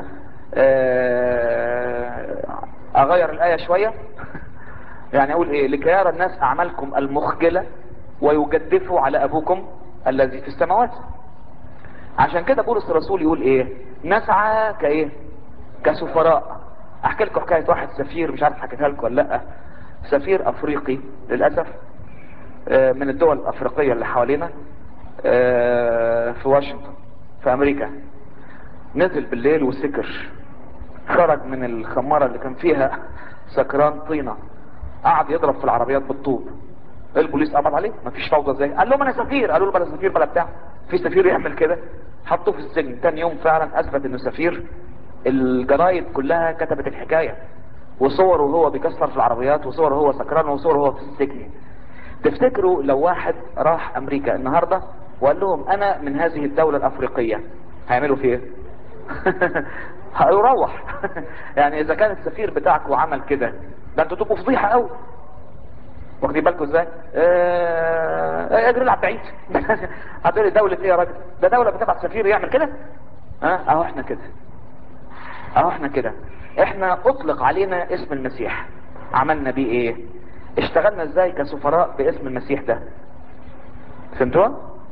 آه، أغير الآية شوية يعني أقول إيه لكي يرى الناس أعمالكم المخجلة ويجدفوا على أبوكم الذي في السماوات عشان كده بولس الرسول يقول ايه نسعى كايه كسفراء احكي لكم حكايه واحد سفير مش عارف حكيتها لكم ولا لا سفير افريقي للاسف آه، من الدول الافريقيه اللي حوالينا آه، في واشنطن في امريكا نزل بالليل وسكر خرج من الخماره اللي كان فيها سكران طينه قعد يضرب في العربيات بالطوب البوليس قبض عليه مفيش فوضى زي قال لهم انا سفير قالوا له بلا سفير بلا بتاع في سفير يعمل كده حطوه في السجن تاني يوم فعلا اثبت انه سفير الجرايد كلها كتبت الحكايه وصوره وهو بيكسر في العربيات وصوره وهو سكران وصوره وهو في السجن تفتكروا لو واحد راح امريكا النهارده وقال لهم انا من هذه الدوله الافريقيه هيعملوا فيه ايه؟ هيروح يعني اذا كان السفير بتاعك وعمل كده ده انتوا تبقوا فضيحه قوي واخدين بالكم ازاي؟ آه... اجري العب بعيد هتقولي دولة ايه يا راجل؟ ده دولة بتبعت سفير يعمل كده؟ ها؟ اهو احنا كده اهو احنا كده احنا اطلق علينا اسم المسيح عملنا بيه ايه؟ اشتغلنا ازاي كسفراء باسم المسيح ده؟ فهمتوا؟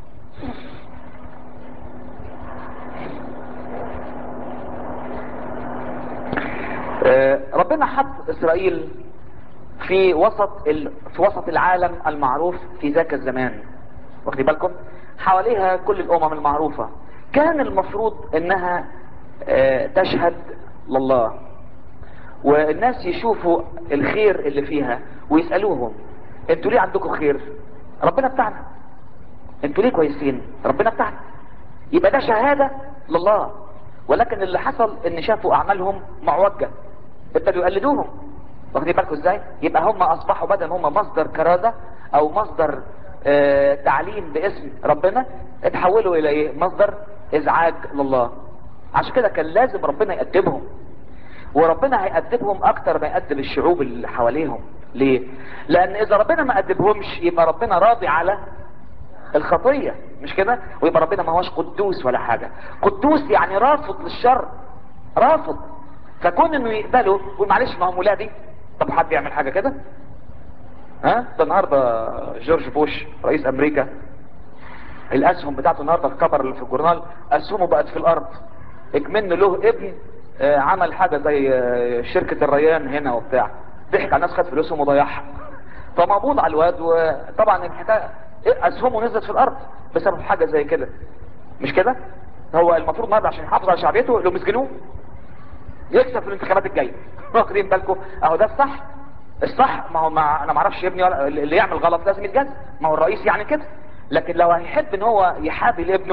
آه، ربنا حط اسرائيل في وسط ال... في وسط العالم المعروف في ذاك الزمان واخدين بالكم حواليها كل الامم المعروفة كان المفروض انها آه، تشهد لله والناس يشوفوا الخير اللي فيها ويسألوهم انتوا ليه عندكم خير ربنا بتاعنا انتوا ليه كويسين ربنا بتاعنا يبقى ده شهادة لله ولكن اللي حصل ان شافوا اعمالهم معوجة ابتدوا يقلدوهم واخدين بالكم ازاي يبقى هم اصبحوا بدل هم مصدر كرازة او مصدر آه تعليم باسم ربنا اتحولوا الى ايه مصدر ازعاج لله عشان كده كان لازم ربنا يأدبهم وربنا هيأدبهم اكتر ما يأدب الشعوب اللي حواليهم ليه لان اذا ربنا ما أدبهمش يبقى ربنا راضي على الخطية مش كده ويبقى ربنا ما هوش قدوس ولا حاجة قدوس يعني رافض للشر رافض فكون انه يقبله ومعلش ما هم ولادي طب حد يعمل حاجة كده ها ده النهاردة جورج بوش رئيس امريكا الاسهم بتاعته النهاردة في كبر اللي في الجورنال اسهمه بقت في الارض اكمن له ابن آه، عمل حاجة زي آه، شركة الريان هنا وبتاع ضحك على الناس خد فلوسهم وضيعها فمقبوض على الواد وطبعا الحكاية اسهمه نزلت في الارض بسبب حاجة زي كده مش كده هو المفروض النهارده عشان يحافظ على شعبيته لو مسجنوه يكسب في الانتخابات الجايه واخدين بالكم اهو ده الصح الصح ما هو ما انا ما اعرفش ابني ولا اللي يعمل غلط لازم يتجازى ما هو الرئيس يعني كده لكن لو هيحب ان هو يحابي لابنه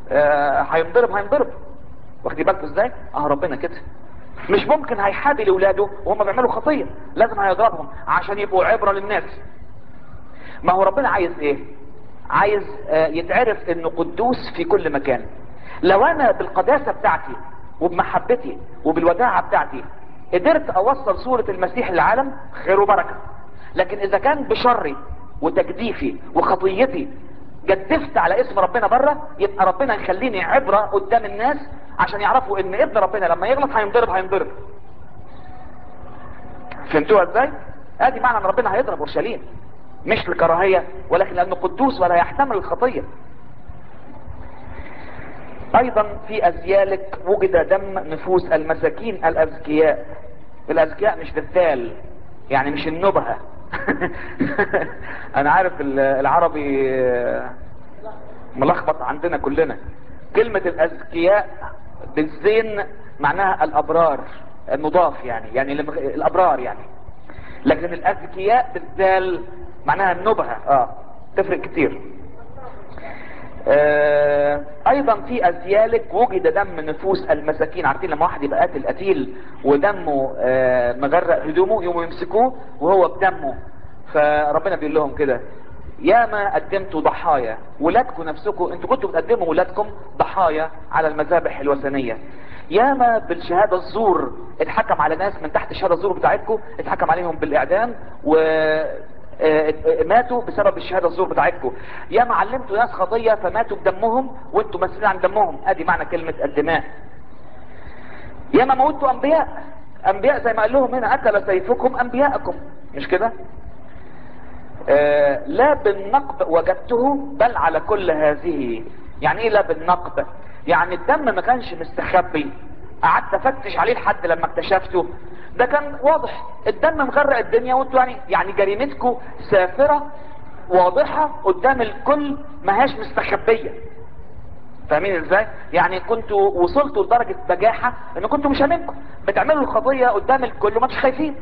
آه، هينضرب هينضرب واخدين بالكم ازاي اه ربنا كده مش ممكن هيحابي لاولاده وهم بيعملوا خطيه لازم هيضربهم عشان يبقوا عبره للناس ما هو ربنا عايز ايه عايز آه، يتعرف انه قدوس في كل مكان لو انا بالقداسه بتاعتي وبمحبتي وبالوداعه بتاعتي قدرت اوصل صوره المسيح للعالم خير وبركه لكن اذا كان بشري وتجديفي وخطيتي جدفت على اسم ربنا بره يبقى ربنا يخليني عبره قدام الناس عشان يعرفوا ان ابن ربنا لما يغلط هينضرب هينضرب فهمتوها ازاي ادي معنى ان ربنا هيضرب اورشليم مش لكراهيه ولكن لانه قدوس ولا يحتمل الخطيه ايضا في ازيالك وجد دم نفوس المساكين الاذكياء الاذكياء مش بالذال يعني مش النبهه انا عارف ال- العربي آه، ملخبط عندنا كلنا كلمة الاذكياء بالزين معناها الابرار النضاف يعني يعني الم- الابرار يعني لكن الاذكياء بالذال معناها النبهة اه تفرق كتير آه ايضا في ازيالك وجد دم نفوس المساكين عارفين لما واحد يبقى قاتل قتيل ودمه آه مغرق هدومه يقوموا يمسكوه وهو بدمه فربنا بيقول لهم كده يا ما قدمتوا ضحايا ولادكم نفسكم انتوا كنتوا بتقدموا ولادكم ضحايا على المذابح الوثنيه يا ما بالشهاده الزور اتحكم على ناس من تحت الشهاده الزور بتاعتكم اتحكم عليهم بالاعدام و آه، آه، ماتوا بسبب الشهاده الزور بتاعتكم يا ما علمتوا ناس خطيه فماتوا بدمهم وانتوا مسؤولين عن دمهم ادي معنى كلمه الدماء يا ما موتوا انبياء انبياء زي ما قال لهم هنا اكل سيفكم انبياءكم مش كده آه لا بالنقب وجدته بل على كل هذه يعني ايه لا بالنقب يعني الدم ما كانش مستخبي قعدت افتش عليه لحد لما اكتشفته ده كان واضح الدم مغرق الدنيا وانتوا يعني يعني جريمتكم سافرة واضحة قدام الكل ما هياش مستخبية فاهمين ازاي يعني كنتوا وصلتوا لدرجة بجاحة ان كنتوا مش هاممكم بتعملوا القضية قدام الكل وما انتش خايفين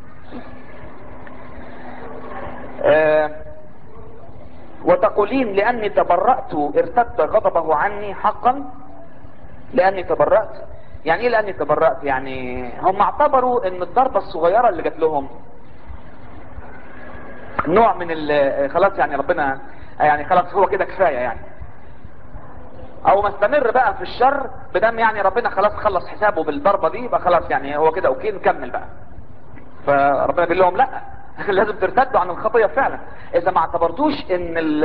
آه وتقولين لاني تبرأت ارتد غضبه عني حقا لاني تبرأت يعني ايه لاني تبرأت يعني هم اعتبروا ان الضربة الصغيرة اللي جات لهم نوع من ال- خلاص يعني ربنا يعني خلاص هو كده كفاية يعني او ما استمر بقى في الشر بدم يعني ربنا خلاص خلص حسابه بالضربة دي يبقى خلاص يعني هو كده اوكي نكمل بقى فربنا بيقول لهم لا لازم ترتدوا عن الخطية فعلا اذا ما اعتبرتوش ان ال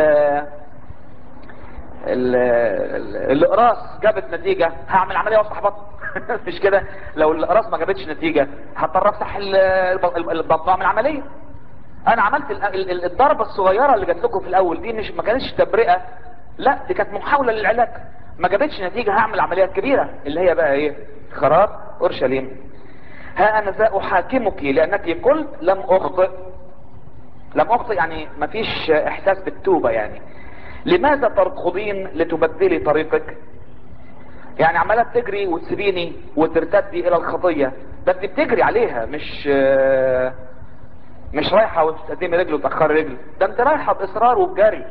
ال- ال- الاقراص جابت نتيجة هعمل عملية وافتح بطن مش كده لو الاقراص ما جابتش نتيجة هضطر افتح ال- الب- البطن واعمل عملية انا عملت ال- ال- ال- الضربة الصغيرة اللي جات لكم في الاول دي مش ما كانتش تبرئة لا دي كانت محاولة للعلاج ما جابتش نتيجة هعمل عمليات كبيرة اللي هي بقى ايه خراب اورشليم ها انا ذا احاكمك لانك قلت لم اخطئ لم اخطئ يعني ما فيش احساس بالتوبة يعني لماذا تركضين لتبدلي طريقك يعني عمالة تجري وتسيبيني وترتدي الى الخطية ده انت بتجري عليها مش آه، مش رايحة وتقدمي رجل وتأخري رجل ده انت رايحة باصرار وبجري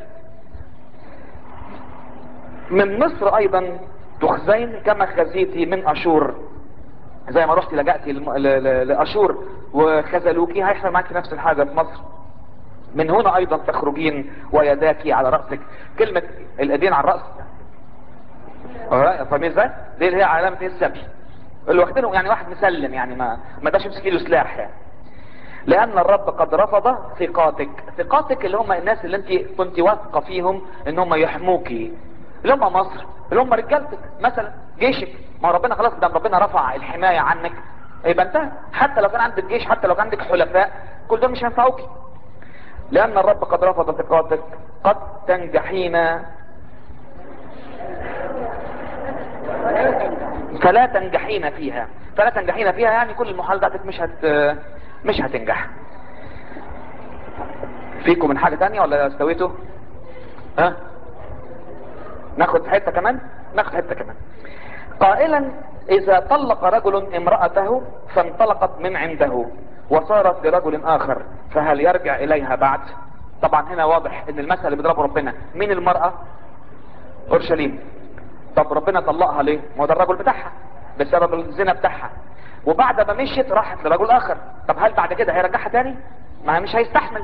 من مصر ايضا تخزين كما خزيتي من اشور زي ما رحت لجأتي لم- ل- ل- لاشور وخذلوكي هيحصل معاك نفس الحاجة في مصر من هنا ايضا تخرجين ويداك على رأسك كلمة الايدين على الرأس اه، فاهمين ازاي؟ دي اللي هي علامة ايه السبي اللي واخدينه يعني واحد مسلم يعني ما ما داش يمسك له سلاح يعني لان الرب قد رفض ثقاتك ثقاتك اللي هم الناس اللي انت كنت واثقه فيهم ان هم يحموكي اللي هم مصر اللي هم رجالتك مثلا جيشك ما هو ربنا خلاص دام ربنا رفع الحمايه عنك يبقى انتهى حتى لو كان عندك جيش حتى لو كان عندك حلفاء كل دول مش هينفعوك لان الرب قد رفض ثقاتك قد تنجحين فلا تنجحين فيها فلا تنجحين فيها يعني كل المحاولاتك مش هت مش هتنجح فيكم من حاجة تانية ولا استويتوا ها ناخد حتة كمان ناخد حتة كمان قائلا اذا طلق رجل امرأته فانطلقت من عنده وصارت لرجل اخر فهل يرجع اليها بعد طبعا هنا واضح ان المثل اللي بيضربه ربنا مين المرأة اورشليم طب ربنا طلقها ليه ما هو ده الرجل بتاعها بسبب الزنا بتاعها وبعد ما مشيت راحت لرجل اخر طب هل بعد كده هيرجعها تاني ما مش هيستحمل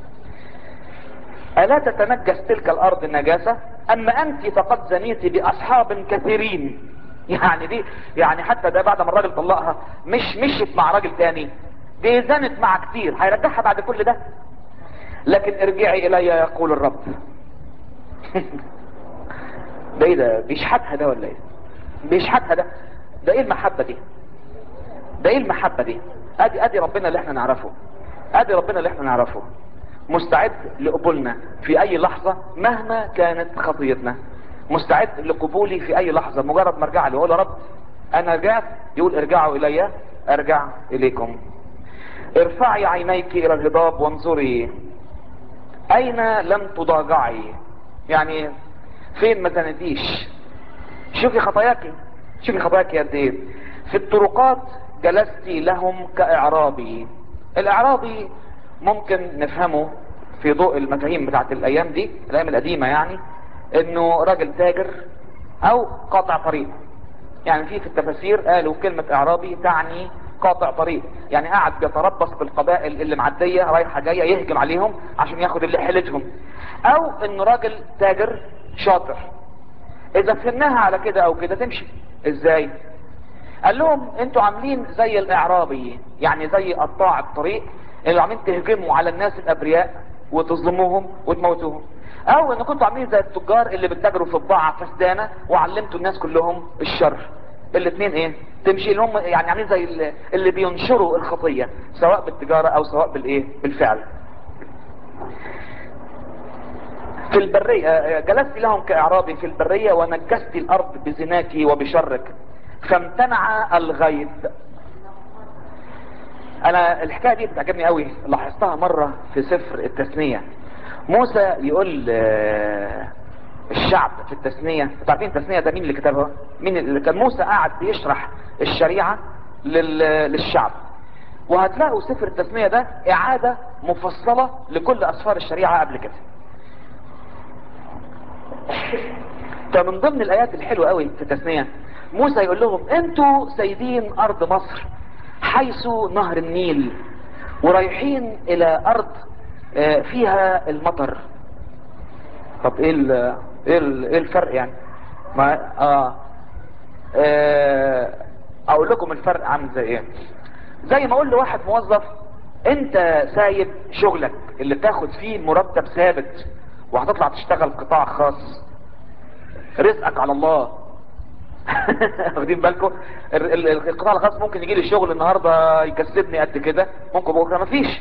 الا تتنجس تلك الارض النجاسة اما انت فقد زنيت باصحاب كثيرين يعني دي يعني حتى ده بعد ما الراجل طلقها مش مشيت مع راجل تاني دي زنت مع كتير هيرجعها بعد كل ده لكن ارجعي الي يقول الرب ده ايه ده بيشحتها ده ولا ايه بيشحتها ده ده ايه المحبة دي ده ايه المحبة دي ادي ادي ربنا اللي احنا نعرفه ادي ربنا اللي احنا نعرفه مستعد لقبولنا في اي لحظة مهما كانت خطيتنا مستعد لقبولي في اي لحظة مجرد ما ارجع له يقول يا رب انا رجعت يقول ارجعوا الي ارجع اليكم ارفعي عينيك الى الهضاب وانظري اين لم تضاجعي يعني فين ما زنتيش شوفي خطاياك شوفي خطاياك قد ايه في الطرقات جلست لهم كاعرابي الاعرابي ممكن نفهمه في ضوء المفاهيم بتاعت الايام دي الايام القديمة يعني انه راجل تاجر او قاطع طريق يعني في في التفاسير قالوا كلمة اعرابي تعني قاطع طريق يعني قاعد بيتربص بالقبائل اللي معدية رايحة جاية يهجم عليهم عشان ياخد اللي حيلتهم او انه راجل تاجر شاطر اذا فهمناها على كده او كده تمشي ازاي قال لهم انتوا عاملين زي الاعرابي يعني زي قطاع الطريق اللي عاملين تهجموا على الناس الابرياء وتظلموهم وتموتوهم او ان كنتوا عاملين زي التجار اللي بتتاجروا في بضاعة فسدانة وعلمتوا الناس كلهم الشر الاثنين ايه تمشي اللي هم يعني عاملين زي اللي بينشروا الخطية سواء بالتجارة او سواء بالايه بالفعل في البرية جلست لهم كاعرابي في البرية ونجست الارض بزناك وبشرك فامتنع الغيث انا الحكاية دي بتعجبني قوي لاحظتها مرة في سفر التثنية موسى يقول الشعب في التثنية تعرفين التثنية ده مين اللي كتبها مين اللي كان موسى قاعد بيشرح الشريعة للشعب وهتلاقوا سفر التثنية ده اعادة مفصلة لكل اسفار الشريعة قبل كده فمن ضمن الايات الحلوة قوي في التثنية موسى يقول لهم انتوا سيدين ارض مصر حيث نهر النيل ورايحين الى ارض فيها المطر طب ايه ال ايه, ال ايه الفرق يعني ما آه, اه اقول لكم الفرق عامل زي ايه زي ما اقول لواحد موظف انت سايب شغلك اللي بتاخد فيه مرتب ثابت وهتطلع تشتغل قطاع خاص رزقك على الله واخدين بالكم القطاع الخاص ممكن يجي لي شغل النهارده يكسبني قد كده ممكن بكره مفيش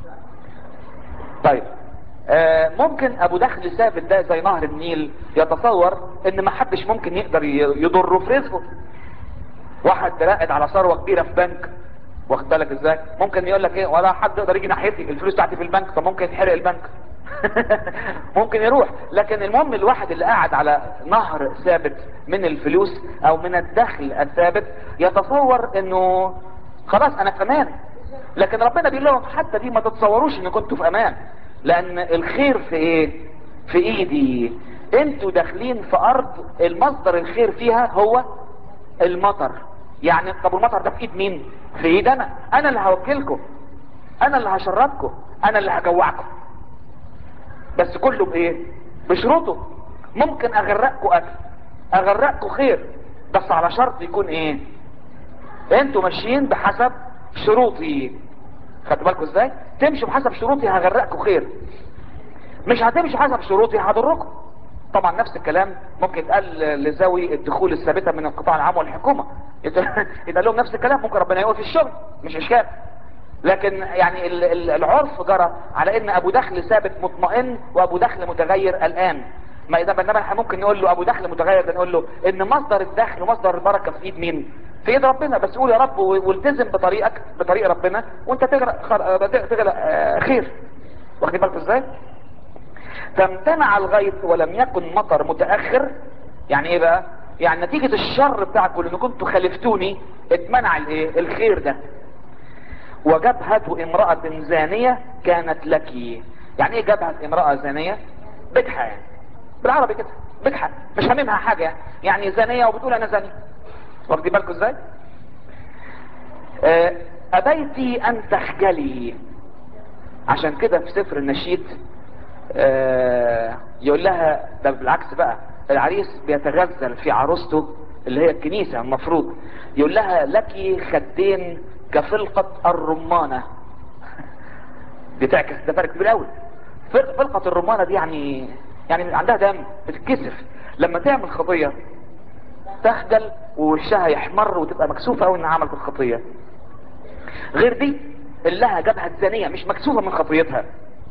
طيب آه ممكن ابو دخل ثابت ده زي نهر النيل يتصور ان ما حدش ممكن يقدر يضره في رزقه واحد راقد على ثروه كبيره في بنك واخد بالك ازاي ممكن يقول لك ايه ولا حد يقدر يجي ناحيتي الفلوس بتاعتي في البنك طب ممكن يتحرق البنك ممكن يروح لكن المهم الواحد اللي قاعد على نهر ثابت من الفلوس او من الدخل الثابت يتصور انه خلاص انا في امان لكن ربنا بيقول لهم حتى دي ما تتصوروش ان كنتوا في امان لان الخير في ايه في ايدي انتوا داخلين في ارض المصدر الخير فيها هو المطر يعني طب المطر ده في ايد مين في ايد انا انا اللي هوكلكم انا اللي هشربكم انا اللي هجوعكم بس كله بايه بشروطه ممكن اغرقكم اكل اغرقكم خير بس على شرط يكون ايه انتوا ماشيين بحسب شروطي خدتوا بالكم ازاي تمشوا بحسب شروطي هغرقكم خير مش هتمشوا حسب شروطي هضركم طبعا نفس الكلام ممكن يتقال لذوي الدخول الثابته من القطاع العام والحكومه يتقال لهم نفس الكلام ممكن ربنا يقول في الشغل مش اشكال لكن يعني العرف جرى على ان ابو دخل ثابت مطمئن وابو دخل متغير الان ما اذا بينما احنا ممكن نقول له ابو دخل متغير ده نقول له ان مصدر الدخل ومصدر البركه في ايد مين في ايد ربنا بس قول يا رب والتزم بطريقك بطريق ربنا وانت تغرق خر... تغرق خير واخدين بالكم ازاي فامتنع الغيث ولم يكن مطر متاخر يعني ايه بقى يعني نتيجة الشر بتاعكم لان كنتوا خالفتوني اتمنع الايه الخير ده وجبهة امرأة زانية كانت لك يعني ايه جبهة امرأة زانية بدحة يعني بالعربي كده بجحة مش هاممها حاجة يعني يعني زانية وبتقول انا زاني واخدي بالكم ازاي آه، ابيتي ان تخجلي عشان كده في سفر النشيد آه، يقول لها ده بالعكس بقى العريس بيتغزل في عروسته اللي هي الكنيسة المفروض يقول لها لك خدين كفلقة الرمانة دي تعكس ده فرق كبير قوي فل- فلقة الرمانة دي يعني يعني عندها دم بتتكسف لما تعمل خطية تخجل ووشها يحمر وتبقى مكسوفة قوي انها عملت الخطية غير دي اللي لها جبهة زانية مش مكسوفة من خطيتها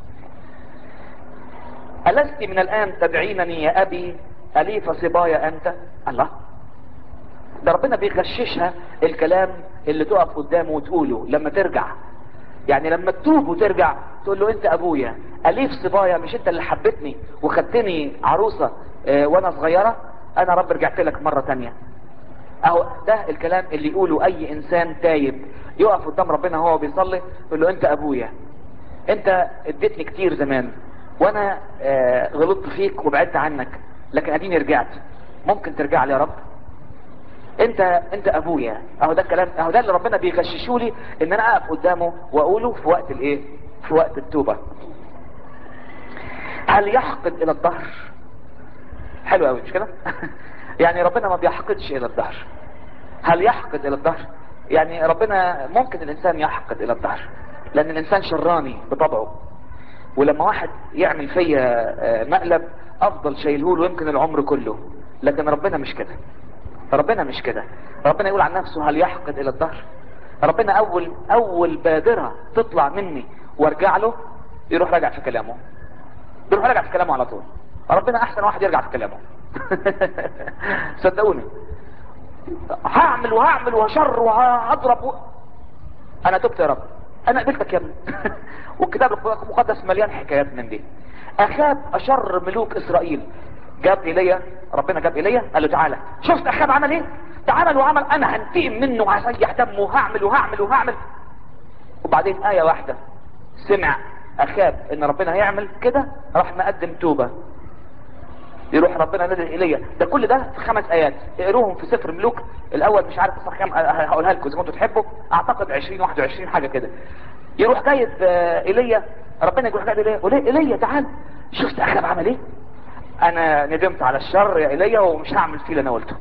ألست من الآن تدعينني يا أبي أليف صبايا أنت الله ده ربنا بيغششها الكلام اللي تقف قدامه وتقوله لما ترجع يعني لما تتوب وترجع تقول له انت ابويا اليف صبايا مش انت اللي حبتني وخدتني عروسة اه وانا صغيرة انا رب رجعت لك مرة تانية اهو ده الكلام اللي يقوله اي انسان تايب يقف قدام ربنا وهو بيصلي يقول له انت ابويا انت اديتني كتير زمان وانا اه غلطت فيك وبعدت عنك لكن اديني رجعت ممكن ترجع لي يا رب انت انت ابويا اهو ده الكلام اهو ده اللي ربنا بيغششوا لي ان انا اقف قدامه واقوله في وقت الايه في وقت التوبه هل يحقد الى الظهر حلو قوي مش كده يعني ربنا ما بيحقدش الى الظهر هل يحقد الى الظهر يعني ربنا ممكن الانسان يحقد الى الظهر لان الانسان شراني بطبعه ولما واحد يعمل فيا آه، مقلب افضل شايلهوله يمكن العمر كله لكن ربنا مش كده ربنا مش كده ربنا يقول عن نفسه هل يحقد الى الظهر ربنا اول اول بادرة تطلع مني وارجع له يروح راجع في كلامه يروح راجع في كلامه على طول ربنا احسن واحد يرجع في كلامه صدقوني هعمل وهعمل وهشر وهضرب و... انا تبت يا رب انا قبلتك يا ابني والكتاب المقدس مليان حكايات من دي اخاب اشر ملوك اسرائيل جاب ايليا ربنا جاب ايليا قال له تعالى شفت اخاب عمل ايه تعالى وعمل انا هنتقم منه وهسيح دمه وهعمل وهعمل وهعمل وبعدين ايه واحده سمع اخاب ان ربنا هيعمل كده راح مقدم توبه يروح ربنا نزل ايليا ده كل ده في خمس ايات اقروهم في سفر ملوك الاول مش عارف الصح كام هقولها لكم اذا كنتوا تحبوا اعتقد 20 21 حاجه كده يروح جايب آه، ايليا ربنا يروح جايب ايليا يقول إيه ايليا تعال شفت اخاب عمل ايه انا ندمت على الشر يا ايليا ومش هعمل فيه اللي انا قلته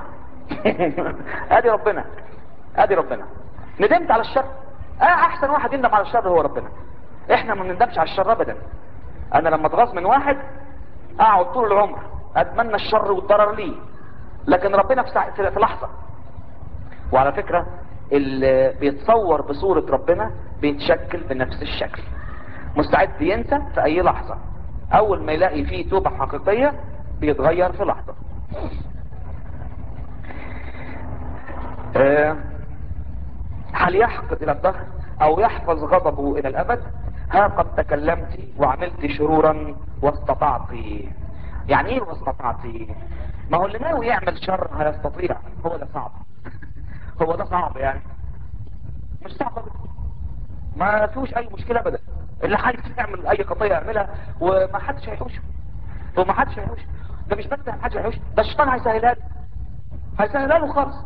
ادي ربنا ادي ربنا ندمت على الشر اه احسن واحد يندم على الشر هو ربنا احنا ما بنندمش على الشر ابدا انا لما اتغاظ من واحد اقعد طول العمر اتمنى الشر والضرر ليه لكن ربنا في, سع... في في لحظة وعلى فكرة اللي بيتصور بصورة ربنا بيتشكل بنفس الشكل مستعد ينسى في اي لحظة اول ما يلاقي فيه توبة حقيقية بيتغير في لحظة آه، هل يحقد الى الدهر او يحفظ غضبه الى الابد ها قد تكلمت وعملت شرورا واستطعت يعني ايه واستطعت ما هو اللي ناوي يعمل شر هيستطيع هو ده صعب هو ده صعب يعني مش صعب أبداً. ما فيهوش اي مشكله ابدا اللي عايز يعمل اي خطيه يعملها وما حدش هيحوشه وما حدش هيحوش ده مش بس ما حدش هيحوش ده الشيطان هيسهلها له هيسهلها له خالص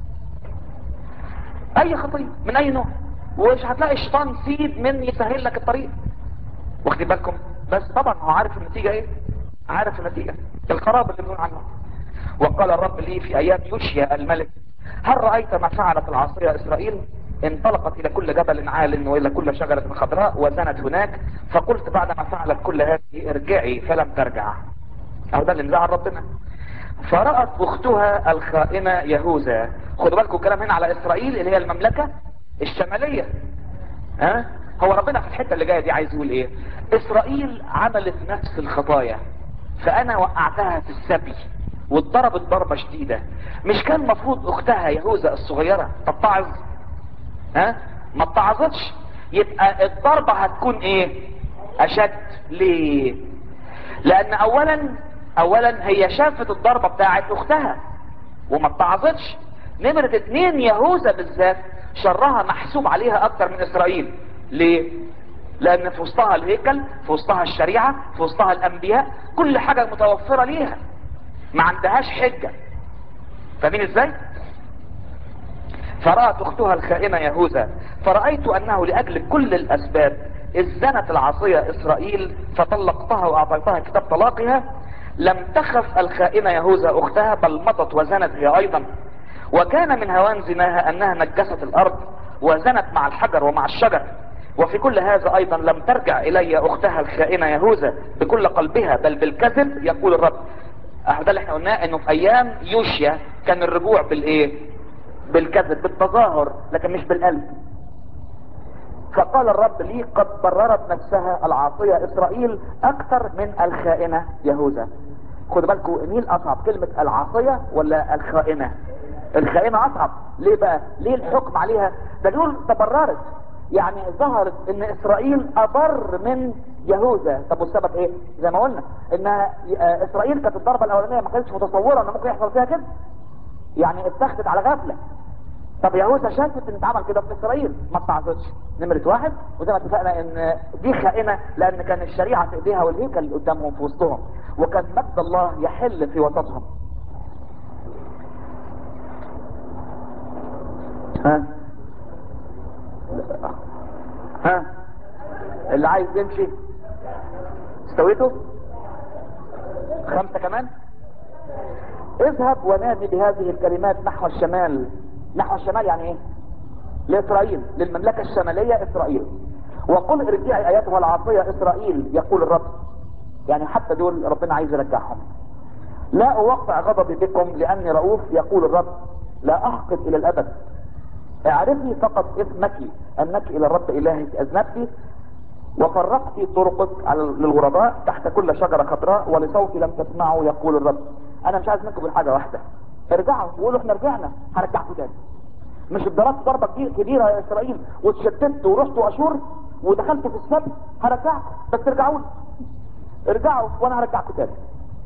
اي خطيه من اي نوع ومش هتلاقي الشيطان سيد من يسهل لك الطريق واخدين بالكم بس طبعا هو عارف النتيجه ايه عارف النتيجه الخراب اللي بنقول عنه وقال الرب لي في ايام يوشيا الملك هل رايت ما فعلت العاصيه اسرائيل انطلقت الى كل جبل عال والى كل شجره خضراء وزنت هناك فقلت بعدما فعلت كل هذه ارجعي فلم ترجع اهو ده اللي مزعل ربنا فرأت اختها الخائنة يهوذا خدوا بالكم الكلام هنا على اسرائيل اللي هي المملكة الشمالية ها هو ربنا في الحتة اللي جاية دي عايز يقول ايه اسرائيل عملت نفس الخطايا فانا وقعتها في السبي واتضربت ضربة شديدة مش كان مفروض اختها يهوذا الصغيرة تتعظ ها ما اتعظتش يبقى الضربة هتكون ايه اشد ليه لان اولا اولا هي شافت الضربة بتاعت اختها وما اتعظتش نمرة اتنين يهوذا بالذات شرها محسوب عليها اكتر من اسرائيل ليه لان في وسطها الهيكل في وسطها الشريعة في وسطها الانبياء كل حاجة متوفرة ليها ما عندهاش حجة فاهمين ازاي فرأت اختها الخائنة يهوذا فرأيت انه لاجل كل الاسباب اذ زنت العصية اسرائيل فطلقتها واعطيتها كتاب طلاقها لم تخف الخائنة يهوذا اختها بل مضت وزنت هي ايضا وكان من هوان زناها انها نجست الارض وزنت مع الحجر ومع الشجر وفي كل هذا ايضا لم ترجع الي اختها الخائنة يهوذا بكل قلبها بل بالكذب يقول الرب ده اللي احنا قلناه انه في ايام يوشيا كان الرجوع بالايه بالكذب بالتظاهر لكن مش بالقلب فقال الرب لي قد بررت نفسها العاصية اسرائيل اكثر من الخائنة يهوذا خدوا بالكم مين الاصعب كلمة العاصية ولا الخائنة الخائنة اصعب ليه بقى ليه الحكم عليها ده بيقول تبررت يعني ظهرت ان اسرائيل ابر من يهوذا طب والسبب ايه زي ما قلنا ان اسرائيل كانت الضربة الاولانية ما كانتش متصورة ان ممكن يحصل فيها كده يعني اتخذت على غفلة طب يهوذا شافت ان اتعمل كده في اسرائيل ما اتعظتش نمرة واحد وزي ما اتفقنا ان دي خائنة لان كان الشريعة في ايديها والهيكل قدامهم في وسطهم وكان مجد الله يحل في وسطهم ها ها اللي عايز يمشي استويته خمسة كمان اذهب ونادي بهذه الكلمات نحو الشمال نحو الشمال يعني ايه لاسرائيل للمملكة الشمالية اسرائيل وقل ارجعي اياتها العاصية اسرائيل يقول الرب يعني حتى دول ربنا عايز يرجعهم لا اوقع غضبي بكم لاني رؤوف يقول الرب لا احقد الى الابد اعرفي فقط اسمك انك الى الرب الهك اذنبت وفرقت طرقك على للغرباء تحت كل شجرة خضراء ولصوتي لم تسمعوا يقول الرب انا مش عايز منكم غير حاجة واحدة ارجعوا وقولوا احنا رجعنا هرجعكم تاني مش ضربت ضربة كبيرة يا اسرائيل واتشتت ورحتوا اشور ودخلتوا في السبت هرجعكم بس ارجعوا ارجعوا وانا هرجعكم تاني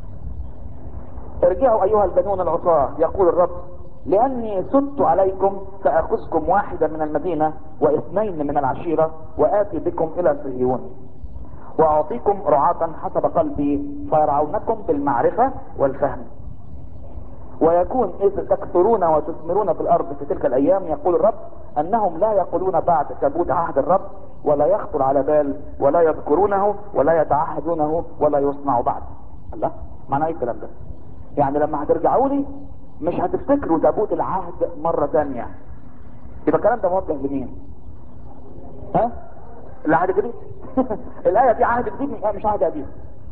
ارجعوا ايها البنون العصاة يقول الرب لاني سدت عليكم ساخذكم واحدا من المدينة واثنين من العشيرة واتي بكم الى صهيون واعطيكم رعاة حسب قلبي فيرعونكم بالمعرفة والفهم ويكون اذ تكثرون وتثمرون في الارض في تلك الايام يقول الرب انهم لا يقولون بعد ثبوت عهد الرب ولا يخطر على بال ولا يذكرونه ولا يتعهدونه ولا يصنع بعد الله معنى ايه الكلام ده يعني لما هترجعوا لي مش هتفتكروا تابوت العهد مرة تانية يبقى الكلام ده موجه لمين ها العهد الجديد الآية دي عهد جديد مش عهد قديم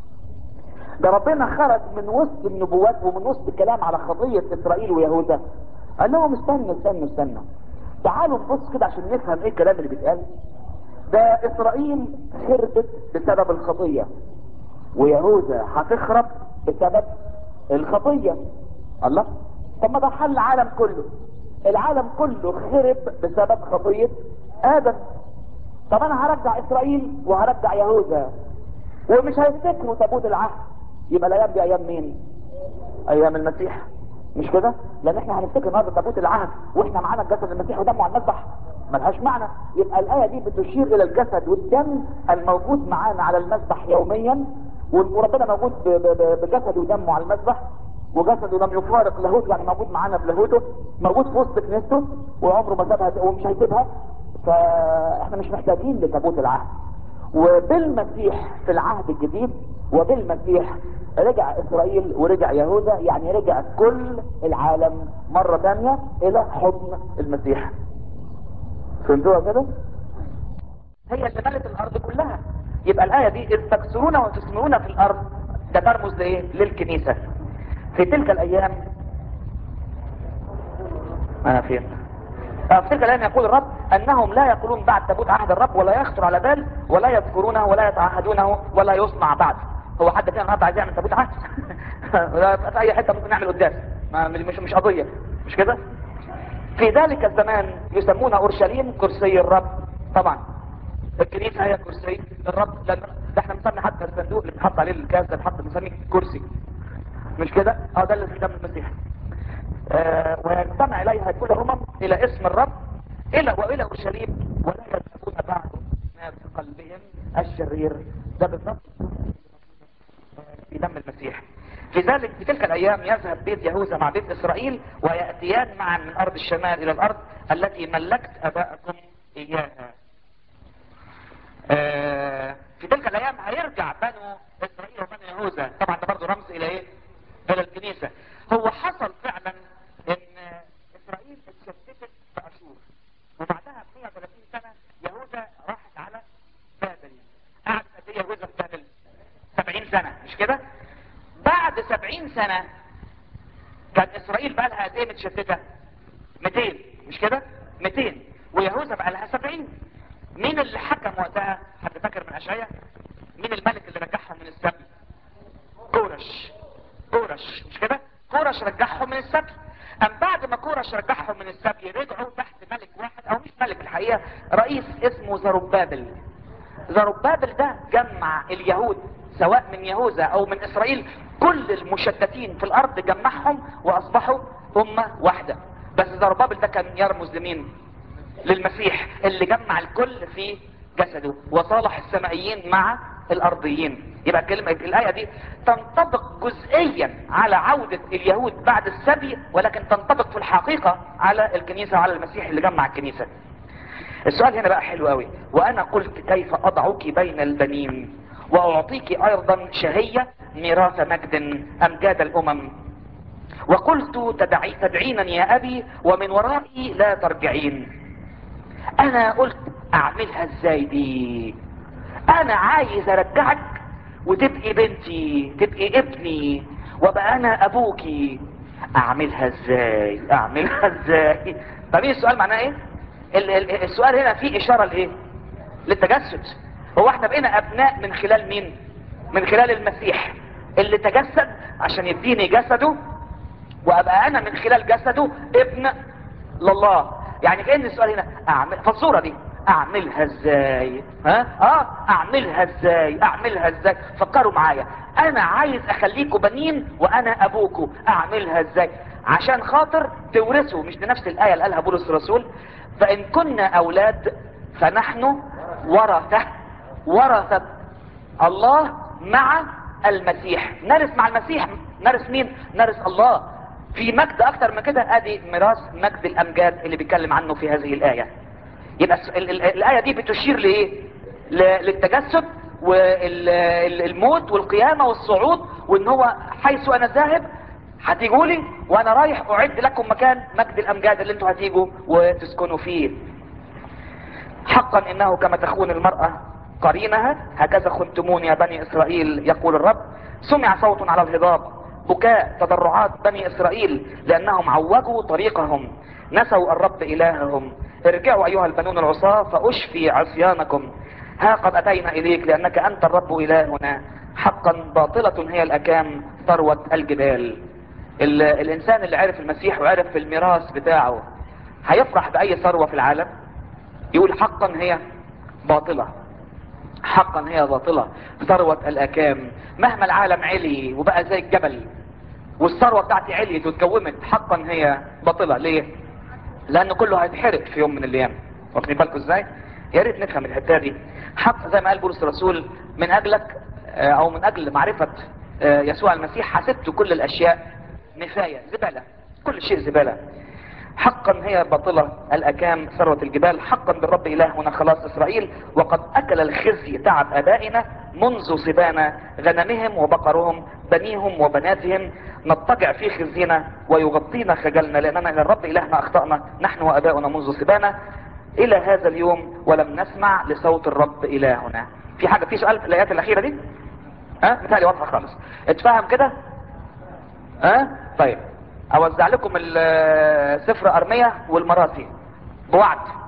ده ربنا خرج من وسط النبوات ومن وسط الكلام على قضية اسرائيل ويهوذا قال لهم استنوا استنوا استنوا تعالوا نبص كده عشان نفهم ايه الكلام اللي بيتقال ده اسرائيل خربت بسبب الخطية ويهوذا هتخرب بسبب الخطية الله طب ما ده حل العالم كله العالم كله خرب بسبب خطية ادم طب انا هرجع اسرائيل وهرجع يهوذا ومش هيفتكروا تابوت العهد يبقى الايام دي ايام مين ايام المسيح مش كده لان احنا هنفتكر النهارده تابوت العهد واحنا معانا الجسد المسيح ودمه على المذبح ملهاش معنى يبقى الايه دي بتشير الى الجسد والدم الموجود معانا على المذبح يوميا وربنا موجود بجسد ودمه على المذبح وجسده لم يفارق لاهوت يعني موجود معانا في لاهوته موجود في وسط كنيسته وعمره ما سابها ومش هيسيبها فاحنا مش محتاجين لتابوت العهد وبالمسيح في العهد الجديد وبالمسيح رجع اسرائيل ورجع يهوذا يعني رجع كل العالم مرة ثانية الى حضن المسيح فهمتوها كده هي اللي ملت الارض كلها يبقى الاية دي اذ تكسرون وتثمرون في الارض ده ترمز لايه للكنيسة في تلك الايام انا فين في تلك الايام يقول الرب انهم لا يقولون بعد تابوت عهد الرب ولا يخطر على بال ولا يذكرونه ولا يتعهدونه ولا يصنع بعد هو حد فينا النهارده عايز يعمل تابوت عهد في اي حته ممكن نعمل قداس مش مش قضيه مش كده في ذلك الزمان يسمون اورشليم كرسي الرب طبعا الكنيسه هي كرسي الرب لان ده احنا بنسمي حتى الصندوق اللي بنحط عليه الكاس ده بنحط بنسميه كرسي مش كده اه ده اللي في دم المسيح آه ويجتمع اليها كل الامم الى اسم الرب الى والى اورشليم ولا يذهبون بعد ما في قلبهم الشرير ده بالضبط في دم المسيح في ذلك في تلك الايام يذهب بيت يهوذا مع بيت اسرائيل وياتيان معا من ارض الشمال الى الارض التي ملكت ابائكم اياها آه، في تلك الايام هيرجع بنو اسرائيل وبنو يهوذا طبعا ده برضه رمز الى ايه الى الكنيسه هو حصل فعلا ان اسرائيل اتشتتت في اشور وبعدها ب 130 سنه يهوذا راحت على بابل قعدت قد ايه يهوذا في بابل 70 سنه مش كده بعد 70 سنه كان اسرائيل بقى لها قد ايه متشتته 200 مش كده 200 ويهوذا بقى لها 70 مين اللي حكم وقتها حد فاكر من اشعياء مين الملك اللي رجعهم من السبي كورش كورش مش كده كورش رجعهم من السبي ام بعد ما كورش رجعهم من السبي رجعوا تحت ملك واحد او مش ملك الحقيقه رئيس اسمه زربابل زربابل ده جمع اليهود سواء من يهوذا او من اسرائيل كل المشتتين في الارض جمعهم واصبحوا امه واحده بس زربابل ده كان يرمز لمين للمسيح اللي جمع الكل في جسده وصالح السمائيين مع الارضيين يبقى كلمة الآية دي تنطبق جزئيا على عودة اليهود بعد السبي ولكن تنطبق في الحقيقة على الكنيسة وعلى المسيح اللي جمع الكنيسة السؤال هنا بقى حلو قوي وانا قلت كيف اضعك بين البنين واعطيك ايضا شهية ميراث مجد امجاد الامم وقلت تدعي تدعينني يا ابي ومن ورائي لا ترجعين انا قلت اعملها ازاي دي انا عايز ارجعك وتبقي بنتي تبقي ابني وابقى انا ابوكي اعملها ازاي اعملها ازاي طب ايه السؤال معناه ايه ال- ال- السؤال هنا فيه اشارة لايه للتجسد هو احنا بقينا ابناء من خلال مين من خلال المسيح اللي تجسد عشان يديني جسده وابقى انا من خلال جسده ابن لله يعني كأن السؤال هنا اعمل فالصورة دي اعملها ازاي ها اه اعملها ازاي اعملها ازاي فكروا معايا انا عايز اخليكم بنين وانا ابوكم اعملها ازاي عشان خاطر تورثوا مش دي نفس الايه اللي قالها بولس الرسول فان كنا اولاد فنحن ورثه ورثه الله مع المسيح نرث مع المسيح نرث مين نرث الله في مجد اكتر من كده ادي ميراث مجد الامجاد اللي بيتكلم عنه في هذه الايه يبقى الس- ال- ال- الايه دي بتشير لايه ل- للتجسد والموت والقيامه والصعود وان هو حيث انا ذاهب هتيجوا لي وانا رايح اعد لكم مكان مجد الامجاد اللي انتوا هتيجوا وتسكنوا فيه حقا انه كما تخون المرأة قرينها هكذا خنتمون يا بني اسرائيل يقول الرب سمع صوت على الهضاب بكاء تضرعات بني اسرائيل لانهم عوجوا طريقهم نسوا الرب الههم ارجعوا ايها البنون العصاة فاشفي عصيانكم ها قد اتينا اليك لانك انت الرب الهنا حقا باطلة هي الاكام ثروة الجبال ال- الانسان اللي عرف المسيح وعرف الميراث بتاعه هيفرح باي ثروة في العالم يقول حقا هي باطلة حقا هي باطلة ثروة الأكام مهما العالم علي وبقى زي الجبل والثروة بتاعتي عليت واتكومت حقا هي باطلة ليه؟ لأن كله هيتحرق في يوم من الأيام واخدين بالكم ازاي؟ يا ريت نفهم الحتة دي حق زي ما قال بولس الرسول من أجلك آه، أو من أجل معرفة آه، يسوع المسيح حسبت كل الأشياء نفاية زبالة كل شيء زبالة حقا هي باطلة الأكام ثروة الجبال حقا بالرب إلهنا خلاص إسرائيل وقد أكل الخزي تعب أبائنا منذ صبانا غنمهم وبقرهم بنيهم وبناتهم نضطجع في خزينا ويغطينا خجلنا لأننا إلى الرب إلهنا أخطأنا نحن وأباؤنا منذ صبانا إلى هذا اليوم ولم نسمع لصوت الرب إلهنا في حاجة في سؤال في الآيات الأخيرة دي ها مثالي واضحة خالص اتفهم كده ها طيب اوزع لكم ال- سفر ارمية والمراسي بوعد